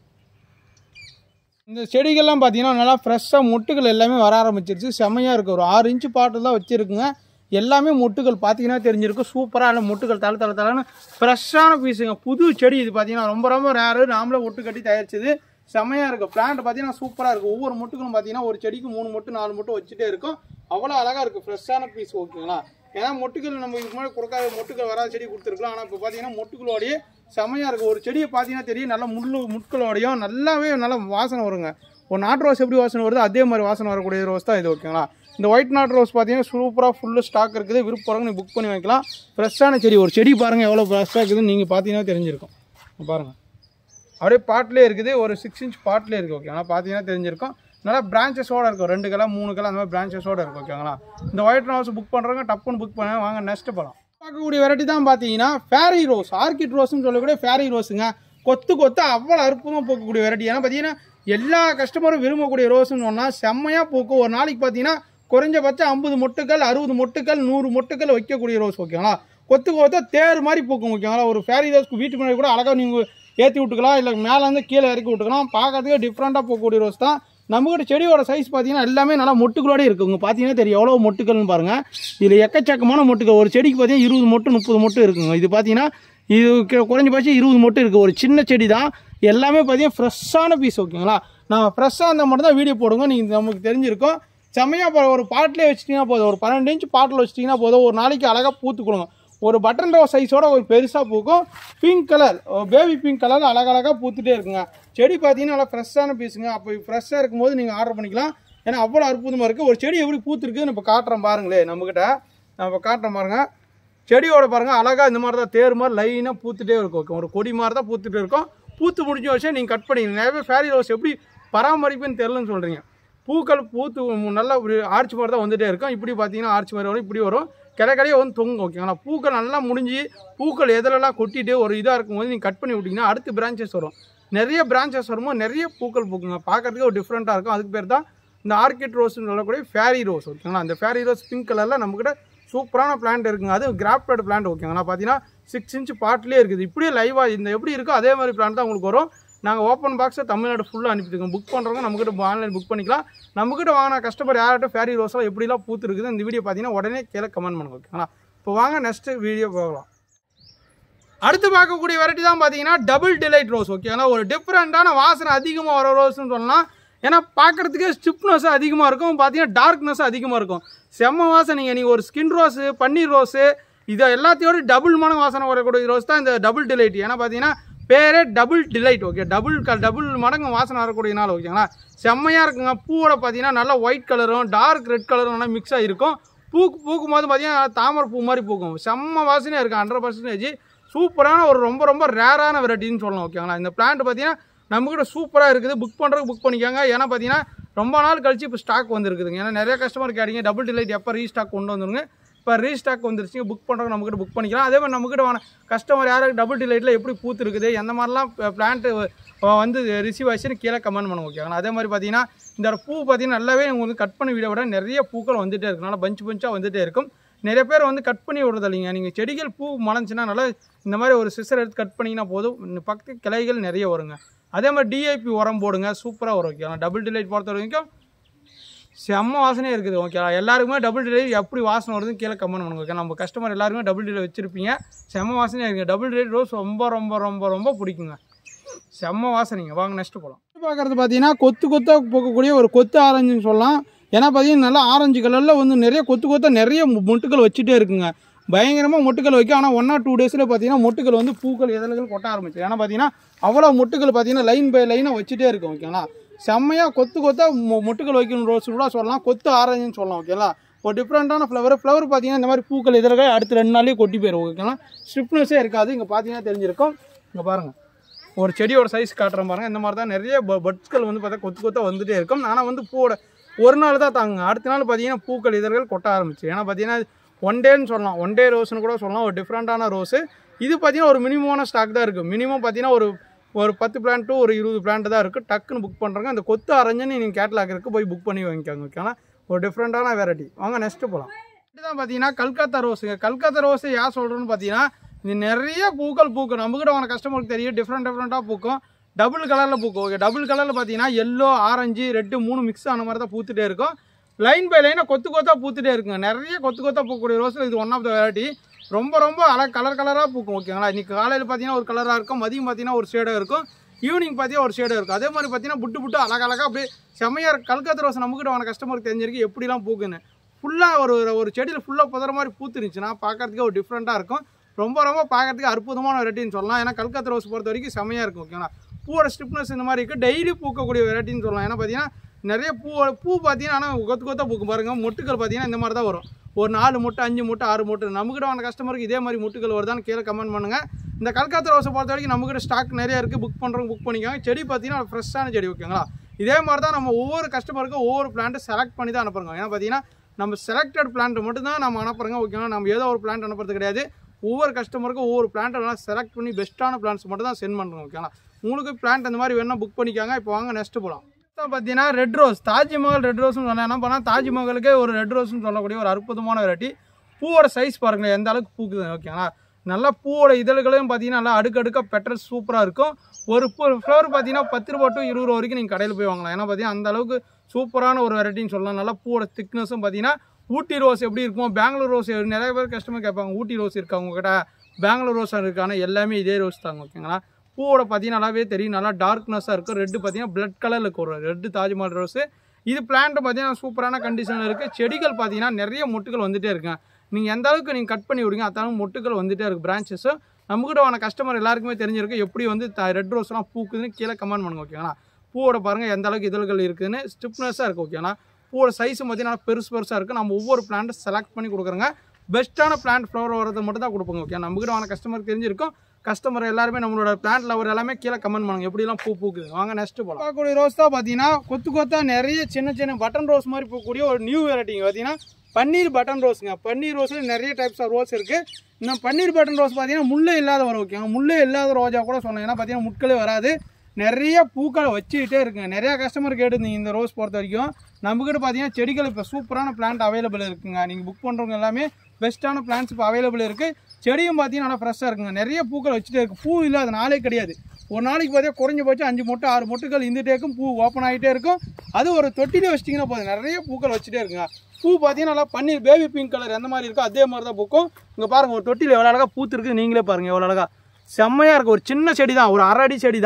[SPEAKER 2] இந்த செடிகள்லாம் பார்த்தீங்கன்னா நல்லா ஃப்ரெஷ்ஷாக மொட்டுகள் எல்லாமே வர ஆரம்பிச்சிருச்சு செம்மையாக இருக்குது ஒரு ஆறு இன்ச்சு பாட்டில் தான் வச்சுருக்குங்க எல்லாமே மொட்டுகள் பார்த்தீங்கன்னா தெரிஞ்சிருக்கும் சூப்பரான மொட்டுகள் தலை தலை தலைன்னு ஃப்ரெஷ்ஷான பீஸுங்க புது செடி இது பார்த்தீங்கன்னா ரொம்ப ரொம்ப ரேரு நாமளே ஒட்டு கட்டி தயாரிச்சது செம்மையாக இருக்கும் பிளான்ட் பார்த்தீங்கன்னா சூப்பராக இருக்கும் ஒவ்வொரு மொட்டுகளும் பார்த்தீங்கன்னா ஒரு செடிக்கு மூணு மொட்டு நாலு மொட்டு வச்சுட்டே இருக்கும் அவ்வளோ அழகாக இருக்குது ஃப்ரெஷ்ஷான பீஸ் ஓகேங்களா ஏன்னா மொட்டுகள் நம்ம இதுக்கு முன்னாடி கொடுக்காத மொட்டுகள் வராத செடி கொடுத்துருக்கலாம் ஆனால் இப்போ பார்த்தீங்கன்னா மொட்டுகளோடையே செமையாக இருக்கும் ஒரு செடியை பார்த்தீங்கன்னா தெரியும் நல்லா முள்ளு முட்களோடையும் நல்லாவே நல்லா வாசனை வருங்க ஒரு நாட்டு ரோஸ் எப்படி வாசனை வருதோ அதே மாதிரி வாசனை வரக்கூடிய ரோஸ் தான் இது ஓகேங்களா இந்த ஒயிட் நாட் ரோஸ் பார்த்தீங்கன்னா சூப்பராக ஃபுல்லு ஸ்டாக் இருக்குது விருப்பம் நீ புக் பண்ணி வைக்கலாம் ஃப்ரெஷ்ஷான செடி ஒரு செடி பாருங்கள் எவ்வளோ ஃப்ரெஷ்ஷாக இருக்குதுன்னு நீங்கள் பார்த்தீங்கன்னா தெரிஞ்சிருக்கும் இங்க பாருங்கள் அப்படியே பாட்லேயே இருக்குது ஒரு சிக்ஸ் இன்ச் பாட்லேயே இருக்குது ஓகேங்களா பார்த்தீங்கன்னா தெரிஞ்சிருக்கும் நல்லா பிரான்ச்சஸோட இருக்கும் ரெண்டு கிலோ மூணு கிலோ அந்த மாதிரி பிரான்ச்சஸோட இருக்கும் ஓகேங்களா இந்த ஒயிட் ரோஸ் புக் பண்ணுறவங்க டப்புன்னு புக் பண்ண வாங்க நெக்ஸ்ட் போகலாம் பார்க்கக்கூடிய வெரைட்டி தான் பார்த்தீங்கன்னா ஃபேரி ரோஸ் ஆர்கிட் ரோஸ்னு சொல்லக்கூடிய ஃபேரி ரோஸுங்க கொத்து கொத்து அவ்வளோ அற்புதம் பூக்கக்கூடிய வெரைட்டி ஏன்னா பார்த்தீங்கன்னா எல்லா கஸ்டமரும் விரும்பக்கூடிய ரோஸ்னு சொன்னால் செம்மையாக பூக்கும் ஒரு நாளைக்கு பார்த்தீங்கன்னா குறைஞ்சபட்சம் ஐம்பது மொட்டுக்கள் அறுபது மொட்டுக்கள் நூறு மொட்டுக்கள் வைக்கக்கூடிய ரோஸ் ஓகேங்களா கொத்து கொத்தா தேர் மாதிரி பூக்கும் ஓகேங்களா ஒரு ஃபேரி ரோஸ்க்கு வீட்டு முன்னாடி கூட அழகாக நீங்கள் ஏற்றி விட்டுக்கலாம் இல்லை மேலே வந்து கீழே இறக்கி விட்டுக்கலாம் பார்க்கறதுக்கு டிஃப்ரெண்ட்டாக போகக்கூடிய ரோஸ் தான் நம்மகிட்ட செடியோட சைஸ் பார்த்தீங்கன்னா எல்லாமே நல்லா மொட்டுகளோடய இருக்குது உங்க பார்த்தீங்கன்னா தெரியும் எவ்வளோ மொட்டுக்கள்னு பாருங்கள் இதில் எக்கச்சக்கமான மொட்டுகள் ஒரு செடிக்கு பார்த்தீங்கன்னா இருபது மொட்டு முப்பது மொட்டு இருக்குங்க இது பார்த்தீங்கன்னா இது கு- குறைஞ்சபட்சம் இருபது மொட்டு இருக்குது ஒரு சின்ன செடி தான் எல்லாமே பார்த்தீங்கன்னா ஃப்ரெஷ்ஷான பீஸ் ஓகேங்களா நான் ஃப்ரெஷ்ஷாக இருந்தால் மட்டும் தான் வீடியோ போடுங்க நீங்கள் நமக்கு தெரிஞ்சிருக்கும் செம்மையாக ஒரு பாட்டிலே வச்சிட்டிங்கன்னா போதும் ஒரு பன்னெண்டு இன்ச் பாட்டில் வச்சிட்டிங்கன்னா போதும் ஒரு நாளைக்கு அழகாக பூத்து கொடுங்க ஒரு பட்டன் ரோஸ் சைஸோட ஒரு பெருசாக பூக்கும் pink colour baby pink colour அழகழகாக பூத்துட்டே இருக்குங்க செடி பார்த்தீங்கன்னா நல்லா ஃப்ரெஷ்ஷான பீஸுங்க அப்போ ஃப்ரெஷ்ஷாக இருக்கும்போது நீங்கள் ஆர்டர் பண்ணிக்கலாம் ஏன்னா அவ்வளோ அற்புதமாக இருக்குது ஒரு செடி எப்படி பூத்துருக்குன்னு இப்போ காட்டுறோம் பாருங்களே நம்மக்கிட்ட நான் இப்போ காட்டுறேன் பாருங்க செடியோட பாருங்க அழகாக இந்த மாதிரி தான் தேர் மாதிரி லைனாக பூத்துட்டே இருக்கும் ஓகே ஒரு கொடி மாதிரி தான் பூத்துட்டே இருக்கும் பூத்து முடிஞ்ச வருஷம் நீங்கள் கட் பண்ணிங்க நிறைய பேர் ஃபேரி ரோஸ் எப்படி பராமரிப்புன்னு தெரிலன்னு சொல்கிறீங்க பூக்கள் பூத்து நல்லா இப்படி ஆர்ச்சி மாதிரி தான் வந்துட்டே இருக்கும் இப்படி பார்த்தீங்கன்னா ஆர்ச்சி மாதிரி வரும் இப்படி வரும் கிடக்கடையே வந்து தொங்கும் ஓகேங்களா பூக்கள் நல்லா முடிஞ்சு பூக்கள் எதிலெல்லாம் கொட்டிட்டு ஒரு இதாக இருக்கும்போது நீங்கள் கட் பண்ணி விட்டிங்கன்னா அடுத்து பிரான்ச்சஸ் வரும் நிறைய பிரான்ச்சஸ் வரும்போது நிறைய பூக்கள் பூக்குங்க பார்க்கறதுக்கு ஒரு டிஃப்ரெண்ட்டாக இருக்கும் அதுக்கு பேர் தான் இந்த ஆர்கிட் ரோஸ்னு சொல்லக்கூடிய ஃபேரி ரோஸ் ஓகேங்களா அந்த ஃபேரி ரோஸ் பிங்க் கலரில் நம்மக்கிட்ட சூப்பரான பிளான்ட் இருக்குங்க அது கிராஃப்டட் பிளான்ட் ஓகேங்களா பார்த்தீங்கன்னா சிக்ஸ் இன்ச் பாட்லேயே இருக்குது இப்படியே லைவாக இந்த எப்படி இருக்கோ அதே மாதிரி பிளான்ட் தான் உங்களுக்கு வரும் நாங்கள் ஓப்பன் பாக்ஸை தமிழ்நாடு ஃபுல்லாக அனுப்பிட்டுருக்கோம் புக் பண்ணுறவங்க நம்மக்கிட்ட ஆன்லைன் புக் பண்ணிக்கலாம் நம்மக்கிட்ட வாங்கின கஸ்டமர் யார்கிட்ட ஃபேரி ரோஸ்லாம் எப்படிலாம் பூத்து இருக்குது இந்த வீடியோ பார்த்தீங்கன்னா உடனே கீழே கமெண்ட் பண்ணுங்க ஓகேங்களா இப்போ வாங்க நெக்ஸ்ட் வீடியோ போகலாம் அடுத்து பார்க்கக்கூடிய வெரைட்டி தான் பார்த்தீங்கன்னா டபுள் டிலைட் ரோஸ் ஓகேங்களா ஒரு டிஃப்ரெண்ட்டான வாசனை அதிகமாக வர ரோஸ்னு சொல்லலாம் ஏன்னா பார்க்கறதுக்கே ஸ்டிப்னஸ் அதிகமாக இருக்கும் பார்த்தீங்கன்னா டார்க்னஸ் அதிகமாக இருக்கும் செம்ம வாசனை நீங்கள் நீங்கள் ஒரு ஸ்கின் ரோஸு பன்னீர் ரோஸு இதை எல்லாத்தையோட டபுள் மடங்கு வாசனை வரக்கூடிய ரோஸ் தான் இந்த டபுள் டிலைட் ஏன்னா பார்த்தீங்கன்னா பேரே டபுள் டிலைட் ஓகே டபுள் க டபுள் மடங்கு வாசனை வரக்கூடியனால ஓகேங்களா செம்மையாக இருக்குங்க பூவோட பார்த்தீங்கன்னா நல்லா ஒயிட் கலரும் டார்க் ரெட் கலரும் நல்லா மிக்ஸ் ஆகிருக்கும் பூக்கு பூக்கும் போது பார்த்தீங்கன்னா தாமரை பூ மாதிரி பூக்கும் செம்ம வாசனையாக இருக்கும் ஹண்ட்ரட் பர்சன்டேஜ் சூப்பரான ஒரு ரொம்ப ரொம்ப ரேரான வெரைட்டின்னு சொல்லலாம் ஓகேங்களா இந்த பிளான்ட் பார்த்தீங்கன்னா நம்மக்கிட்ட சூப்பராக இருக்குது புக் பண்ணுறதுக்கு புக் பண்ணிக்கோங்க ஏன்னா பார்த்தீங்கன்னா ரொம்ப நாள் கழிச்சு இப்போ ஸ்டாக் வந்துருக்குதுங்க ஏன்னா நிறைய கஸ்டமர் கேட்டீங்க டபுள் டிலைட் எப்போ ரீஸ்டாக் கொண்டு வந்துருங்க இப்போ ரீஸ்டாக் வந்துருச்சுங்க புக் பண்ணுறவங்க நம்மக்கிட்ட புக் பண்ணிக்கலாம் அதே மாதிரி நம்மக்கிட்ட வாங்க கஸ்டமர் யாரும் டபுள் டிலைட்டில் எப்படி பூத்து இருக்குது எந்த மாதிரிலாம் பிளான்ட்டு வந்து ரிசீவ் ஆச்சுன்னு கீழே கமெண்ட் பண்ணுங்க ஓகேங்களா அதே மாதிரி பார்த்தீங்கன்னா இந்த பூ பார்த்தீங்கன்னா நல்லாவே உங்களுக்கு கட் பண்ணி விட விட நிறைய பூக்கள் வந்துட்டே இருக்கும் நல்லா பஞ்சு பஞ்சாக வந்துட்டே இருக்கும் நிறைய பேர் வந்து கட் பண்ணி விடுறது இல்லைங்க நீங்கள் செடிகள் பூ மலர்ந்துச்சுன்னா நல்லா இந்த மாதிரி ஒரு சிசர் எடுத்து கட் பண்ணிங்கன்னா போதும் இந்த பக்கத்து கிளைகள் நிறைய வருங்க அதே மாதிரி டிஐபி உரம் போடுங்க சூப்பராக வரும் ஓகேங்களா டபுள் டிலைட் பொறுத்த வரைக்கும் செம்ம வாசனையாக இருக்குது ஓகேவா எல்லாருக்குமே டபுள் டிலைட் எப்படி வாசனை வருதுன்னு கீழே கமெண்ட் பண்ணுங்க ஓகே நம்ம கஸ்டமர் எல்லாருமே டபுள் டிலைட் வச்சுருப்பீங்க செம்ம வாசனையாக இருக்குது டபுள் டிலைட் ரோஸ் ரொம்ப ரொம்ப ரொம்ப ரொம்ப பிடிக்குங்க செம்ம வாசனைங்க வாங்க நெக்ஸ்ட் போகலாம் பார்க்குறது பார்த்தீங்கன்னா கொத்து கொத்தாக போகக்கூடிய ஒரு கொத்து ஆரஞ்சுன்னு சொல்லலாம் ஏன்னா பார்த்தீங்கன்னா நல்லா ஆரஞ்சு கலரில் வந்து நிறைய கொத்து கொத்தாக நிறைய மொ- மொட்டுக்கள் வச்சுட்டே இருக்குங்க பயங்கரமாக மொட்டுக்கள் வைக்கும் ஆனால் ஒன் ஆர் டூ டேஸில் பார்த்தீங்கன்னா மொட்டுக்கள் வந்து பூக்கள் இதழ்கள் கொட்ட ஆரம்பிச்சு ஏன்னா பார்த்தீங்கன்னா அவ்வளோ மொட்டுக்கள் பார்த்தீங்கன்னா லைன் பை லைனாக வச்சுட்டே இருக்கும் ஓகேங்களா செம்மையாக கொத்து கொத்தாக மொ மொட்டுக்கள் வைக்கணும் ரோஸ் கூட சொல்லலாம் கொத்து ஆரஞ்சுன்னு சொல்லலாம் ஓகேங்களா ஒரு டிஃப்ரெண்ட்டான ஃப்ளவர் ஃப்ளவர் பார்த்தீங்கன்னா இந்த மாதிரி பூக்கள் இதழ்கள் அடுத்த ரெண்டு நாள்லேயே கொட்டி போயிடும் ஓகேங்களா ஸ்ட்ரிப்னஸே இருக்காது இங்கே பார்த்தீங்கன்னா தெரிஞ்சிருக்கும் இங்கே பாருங்கள் ஒரு செடியோட சைஸ் காட்டுறேன் பாருங்க இந்த மாதிரி தான் நிறைய பட்ஸ்கள் வந்து பார்த்தா கொத்து கொத்தா வந்துட்டே இருக்கும் ஆனால் வந்து பூவோட ஒரு நாள் தான் தாங்குங்க அடுத்த நாள் பார்த்தீங்கன்னா பூக்கள் இதழ்கள் கொட்ட ஆரம்பிச்சு ஏன்னா பார்த்தீங்கன்னா ஒன் டேன்னு சொல்லலாம் ஒன் டே ரோஸ்னு கூட சொல்லலாம் ஒரு டிஃப்ரெண்ட்டான ரோஸு இது பார்த்தீங்கன்னா ஒரு மினிமமான ஸ்டாக் தான் இருக்குது மினிமம் பார்த்தீங்கன்னா ஒரு ஒரு பத்து பிளான்ட் டு ஒரு இருபது பிளான்ட் தான் இருக்குது டக்குன்னு புக் பண்ணுறாங்க அந்த கொத்து அரைஞ்சுன்னு நீங்கள் கேட்லாக் இருக்குது போய் புக் பண்ணி வாங்கிக்கோங்க ஓகேங்களா ஒரு டிஃப்ரெண்ட்டான வெரைட்டி வாங்க நெக்ஸ்ட்டு போகலாம் தான் பார்த்தீங்கன்னா கல்கத்தா ரோஸுங்க கல்கத்தா ரோஸ் யார் சொல்கிறோன்னு பார்த்தீங்கன்னா இது நிறைய பூக்கள் பூக்கும் நம்மக்கிட்ட வாங்க கஸ்டமருக்கு தெரியும் டிஃப்ரெண்ட் டிஃப்ரெண்ட்டாக பூக்கும் டபுள் கலரில் பூக்கும் ஓகே டபுள் கலரில் பார்த்தீங்கன்னா எல்லோ ஆரஞ்சு ரெட்டு மூணு மிக்ஸ் ஆன மாதிரி தான் பூத்துட்டே இருக்கும் லைன் பை லைனாக கொத்து கொத்தா பூத்துட்டே இருக்குங்க நிறைய கொத்து கொத்தா பூக்கக்கூடிய ரோஸ் இது ஒன் ஆஃப் த வெரைட்டி ரொம்ப ரொம்ப அழகு கலர் கலராக பூக்கும் ஓகேங்களா இன்னைக்கு காலையில் பார்த்தீங்கன்னா ஒரு கலராக இருக்கும் மதியம் பார்த்தீங்கன்னா ஒரு ஷேடாக இருக்கும் ஈவினிங் பார்த்தீங்கன்னா ஒரு ஷேடாக இருக்கும் அதே மாதிரி பார்த்தீங்கன்னா புட்டு புட்டு அழகழகாக அப்படியே செம்மையாக இருக்கு கல்கத்தா ரோஸ் நம்மக்கிட்ட வாங்க கஸ்டமருக்கு தெரிஞ்சிருக்கு எப்படிலாம் பூக்குன்னு ஃபுல்லாக ஒரு ஒரு செடியில் ஃபுல்லாக புதற மாதிரி பூத்துருந்துச்சுன்னா பார்க்கறதுக்கே ஒரு டிஃப்ரெண்ட்டாக இருக்கும் ரொம்ப ரொம்ப பார்க்கறதுக்கு அற்புதமான வெரைட்டின்னு சொல்லலாம் ஏன்னா கல்கத்தா ரோஸ் பொறுத்த வரைக்கும் செமையாக இருக்கும் ஓகேங்களா பூவோட ஸ்டிப்னஸ் இந்த மாதிரி இருக்குது டெய்லி பூக்கக்கூடிய வெரைட்டின்னு சொல்லலாம் ஏன்னா பார்த்தீங்கன்னா நிறைய பூ பூ பார்த்தீங்கன்னா ஆனால் கொத்து கொத்தா பூக்கும் பாருங்க மொட்டுக்கள் பார்த்தீங்கன்னா இந்த மாதிரி தான் வரும் ஒரு நாலு மூட்டை அஞ்சு மூட்டை ஆறு மூட்டை நம்மக்கிட்ட வந்த கஸ்டமருக்கு இதே மாதிரி முட்டுகள் வருதான்னு கீழே கமெண்ட் பண்ணுங்கள் இந்த கல்கத்தா ரோஸை பொறுத்த வரைக்கும் நம்மக்கிட்ட ஸ்டாக் நிறைய இருக்குது புக் பண்ணுறவங்க புக் பண்ணிக்கோங்க செடி பார்த்தீங்கன்னா ஃப்ரெஷ்ஷான செடி ஓகேங்களா இதே மாதிரி தான் நம்ம ஒவ்வொரு கஸ்டமருக்கும் ஒவ்வொரு பிளான்ட்டு செலக்ட் பண்ணி தான் அனுப்புறோங்க ஏன்னா பார்த்தீங்கன்னா நம்ம செலக்டட் பிளான்ட் மட்டும் தான் நம்ம அனுப்புறோங்க ஓகேங்களா நம்ம ஏதோ ஒரு பிளான்ட் அனுப்புறது கிடையாது ஒவ்வொரு கஸ்டமருக்கும் ஒவ்வொரு பிளான்ட்டை நல்லா செலக்ட் பண்ணி பெஸ்ட்டான பிளான்ஸ் மட்டும் தான் சென்ட் பண்ணுறோம் ஓகேங்களா உங்களுக்கு பிளான்ட் அந்த மாதிரி வேணால் புக் பண்ணிக்கோங்க இப்போ வாங்க நெக்ஸ்ட் போகலாம் பார்த்தீங்கன்னா ரெட் ரோஸ் தாஜ்மஹால் ரெட் ரோஸ்னு சொன்னா என்ன பண்ணால் தாஜ்மஹாலுக்கே ஒரு ரெட் ரோஸ்னு சொல்லக்கூடிய ஒரு அற்புதமான வெரைட்டி பூவோட சைஸ் பாருங்களேன் எந்த அளவுக்கு பூக்குது ஓகேங்களா நல்லா பூவோட இதழ்களையும் பார்த்தீங்கன்னா நல்லா அடுக்கடுக்காக பெட்டர் சூப்பராக இருக்கும் ஒரு பூ ஃப்ளவர் பார்த்தீங்கன்னா பத்து ரூபா டு இருபது ரூபா வரைக்கும் நீங்கள் கடையில் போய் வாங்கலாம் ஏன்னா பார்த்தீங்கன்னா அந்த அளவுக்கு சூப்பரான ஒரு வெரைட்டின்னு சொல்லலாம் நல்லா பூவோட திக்னஸும் பார்த்தீங்கன்னா ஊட்டி ரோஸ் எப்படி இருக்கும் பெங்களூர் ரோஸ் நிறைய பேர் கஸ்டமர் கேட்பாங்க ஊட்டி ரோஸ் இருக்கா உங்ககிட்ட பெங்களூர் ரோஸ் இருக்கான எல்லாமே இதே ரோஸ் தாங்க ஓகேங்களா பூவோட பார்த்தீங்கன்னா நல்லாவே தெரியும் நல்லா டார்க்னஸாக இருக்கும் ரெட்டு பார்த்தீங்கன்னா பிளட் கலரில் இருக்கும் ஒரு ரெட்டு தாஜ்மஹால் ரோஸு இது பிளான்ட் பார்த்தீங்கன்னா சூப்பரான கண்டிஷனில் இருக்குது செடிகள் பார்த்தீங்கன்னா நிறைய மொட்டுகள் வந்துட்டே இருக்குங்க நீங்கள் எந்த அளவுக்கு நீங்கள் கட் பண்ணி விடுங்க அந்த அளவுக்கு மொட்டுகள் வந்துட்டே இருக்குது பிரான்ச்சஸ் நம்மகிட்ட வான கஸ்டமர் எல்லாருக்குமே தெரிஞ்சிருக்கு எப்படி வந்து ரெட் ரோஸ்லாம் பூக்குதுன்னு கீழே கமெண்ட் பண்ணுங்க ஓகேங்களா பூவோட பாருங்கள் எந்த அளவுக்கு இதழ்கள் இருக்குதுன்னு ஸ்டிப்னஸாக இருக்குது ஓகேங்களா பூவோட சைஸ் பார்த்தீங்கன்னா பெருசு பெருசாக இருக்குது நம்ம ஒவ்வொரு பிளான்ட்டை செலக்ட் பண்ணி கொடுக்குறோங்க பெஸ்ட்டான பிளான்ட் ஃப்ளவர் வரது மட்டும் தான் கொடுப்போங்க ஓகே நம்மகிட்ட வான கஸ்டமர் தெரிஞ்சிருக்கும் கஸ்டமர் எல்லாருமே நம்மளோட பிளான்ட் லவர் எல்லாமே கீழே கமெண்ட் பண்ணுங்க எப்படிலாம் பூ பூக்குது வாங்க நெக்ஸ்ட் போகலாம் பார்க்கக்கூடிய ரோஸ் தான் பார்த்தீங்கன்னா கொத்து கொத்தா நிறைய சின்ன சின்ன பட்டன் ரோஸ் மாதிரி பூக்கக்கூடிய ஒரு நியூ வெரைட்டிங்க பார்த்தீங்கன்னா பன்னீர் பட்டன் ரோஸுங்க பன்னீர் ரோஸில் நிறைய டைப்ஸ் ஆஃப் ரோஸ் இருக்குது இந்த பன்னீர் பட்டன் ரோஸ் பார்த்தீங்கன்னா முள்ளே இல்லாத வரும் ஓகேங்க முள்ளே இல்லாத ரோஜா கூட சொன்னேன் ஏன்னா பார்த்தீங்கன்னா முட்களே வராது நிறைய பூக்களை வச்சுக்கிட்டே இருக்குங்க நிறைய கஸ்டமர் கேட்டிருந்தீங்க இந்த ரோஸ் பொறுத்த வரைக்கும் நம்மக்கிட்ட பார்த்தீங்கன்னா செடிகள் இப்போ சூப்பரான பிளான்ட் அவைலபிள் இருக்குங்க நீங்கள் புக் பண்ணுறவங்க எல்லாமே பெஸ்ட்டான பிளான்ஸ் இப்போ அவைலபிள் இருக்குது செடியும் பார்த்தீங்கன்னா நல்லா ஃப்ரெஷ்ஷாக இருக்குங்க நிறைய பூக்கள் வச்சுட்டே இருக்குது பூ இல்லாத நாளே கிடையாது ஒரு நாளைக்கு பார்த்தீங்கன்னா குறைஞ்சபட்சம் அஞ்சு மொட்டை ஆறு மொட்டுகள் இருந்துகிட்டே இருக்கும் பூ ஓப்பன் ஆகிட்டே இருக்கும் அது ஒரு தொட்டிலே வச்சிட்டிங்கன்னா போதும் நிறைய பூக்கள் வச்சுட்டே இருக்குங்க பூ பார்த்தீங்கன்னா நல்லா பன்னீர் பேபி பிங்க் கலர் எந்த மாதிரி இருக்கோ அதே மாதிரி தான் பூக்கும் இங்கே பாருங்கள் ஒரு தொட்டியில் எவ்வளோ அழகாக பூத்து இருக்குது நீங்களே பாருங்கள் எவ்வளோ அழகாக செம்மையாக இருக்குது ஒரு சின்ன செடி தான் ஒரு அரை அடி செடி தான்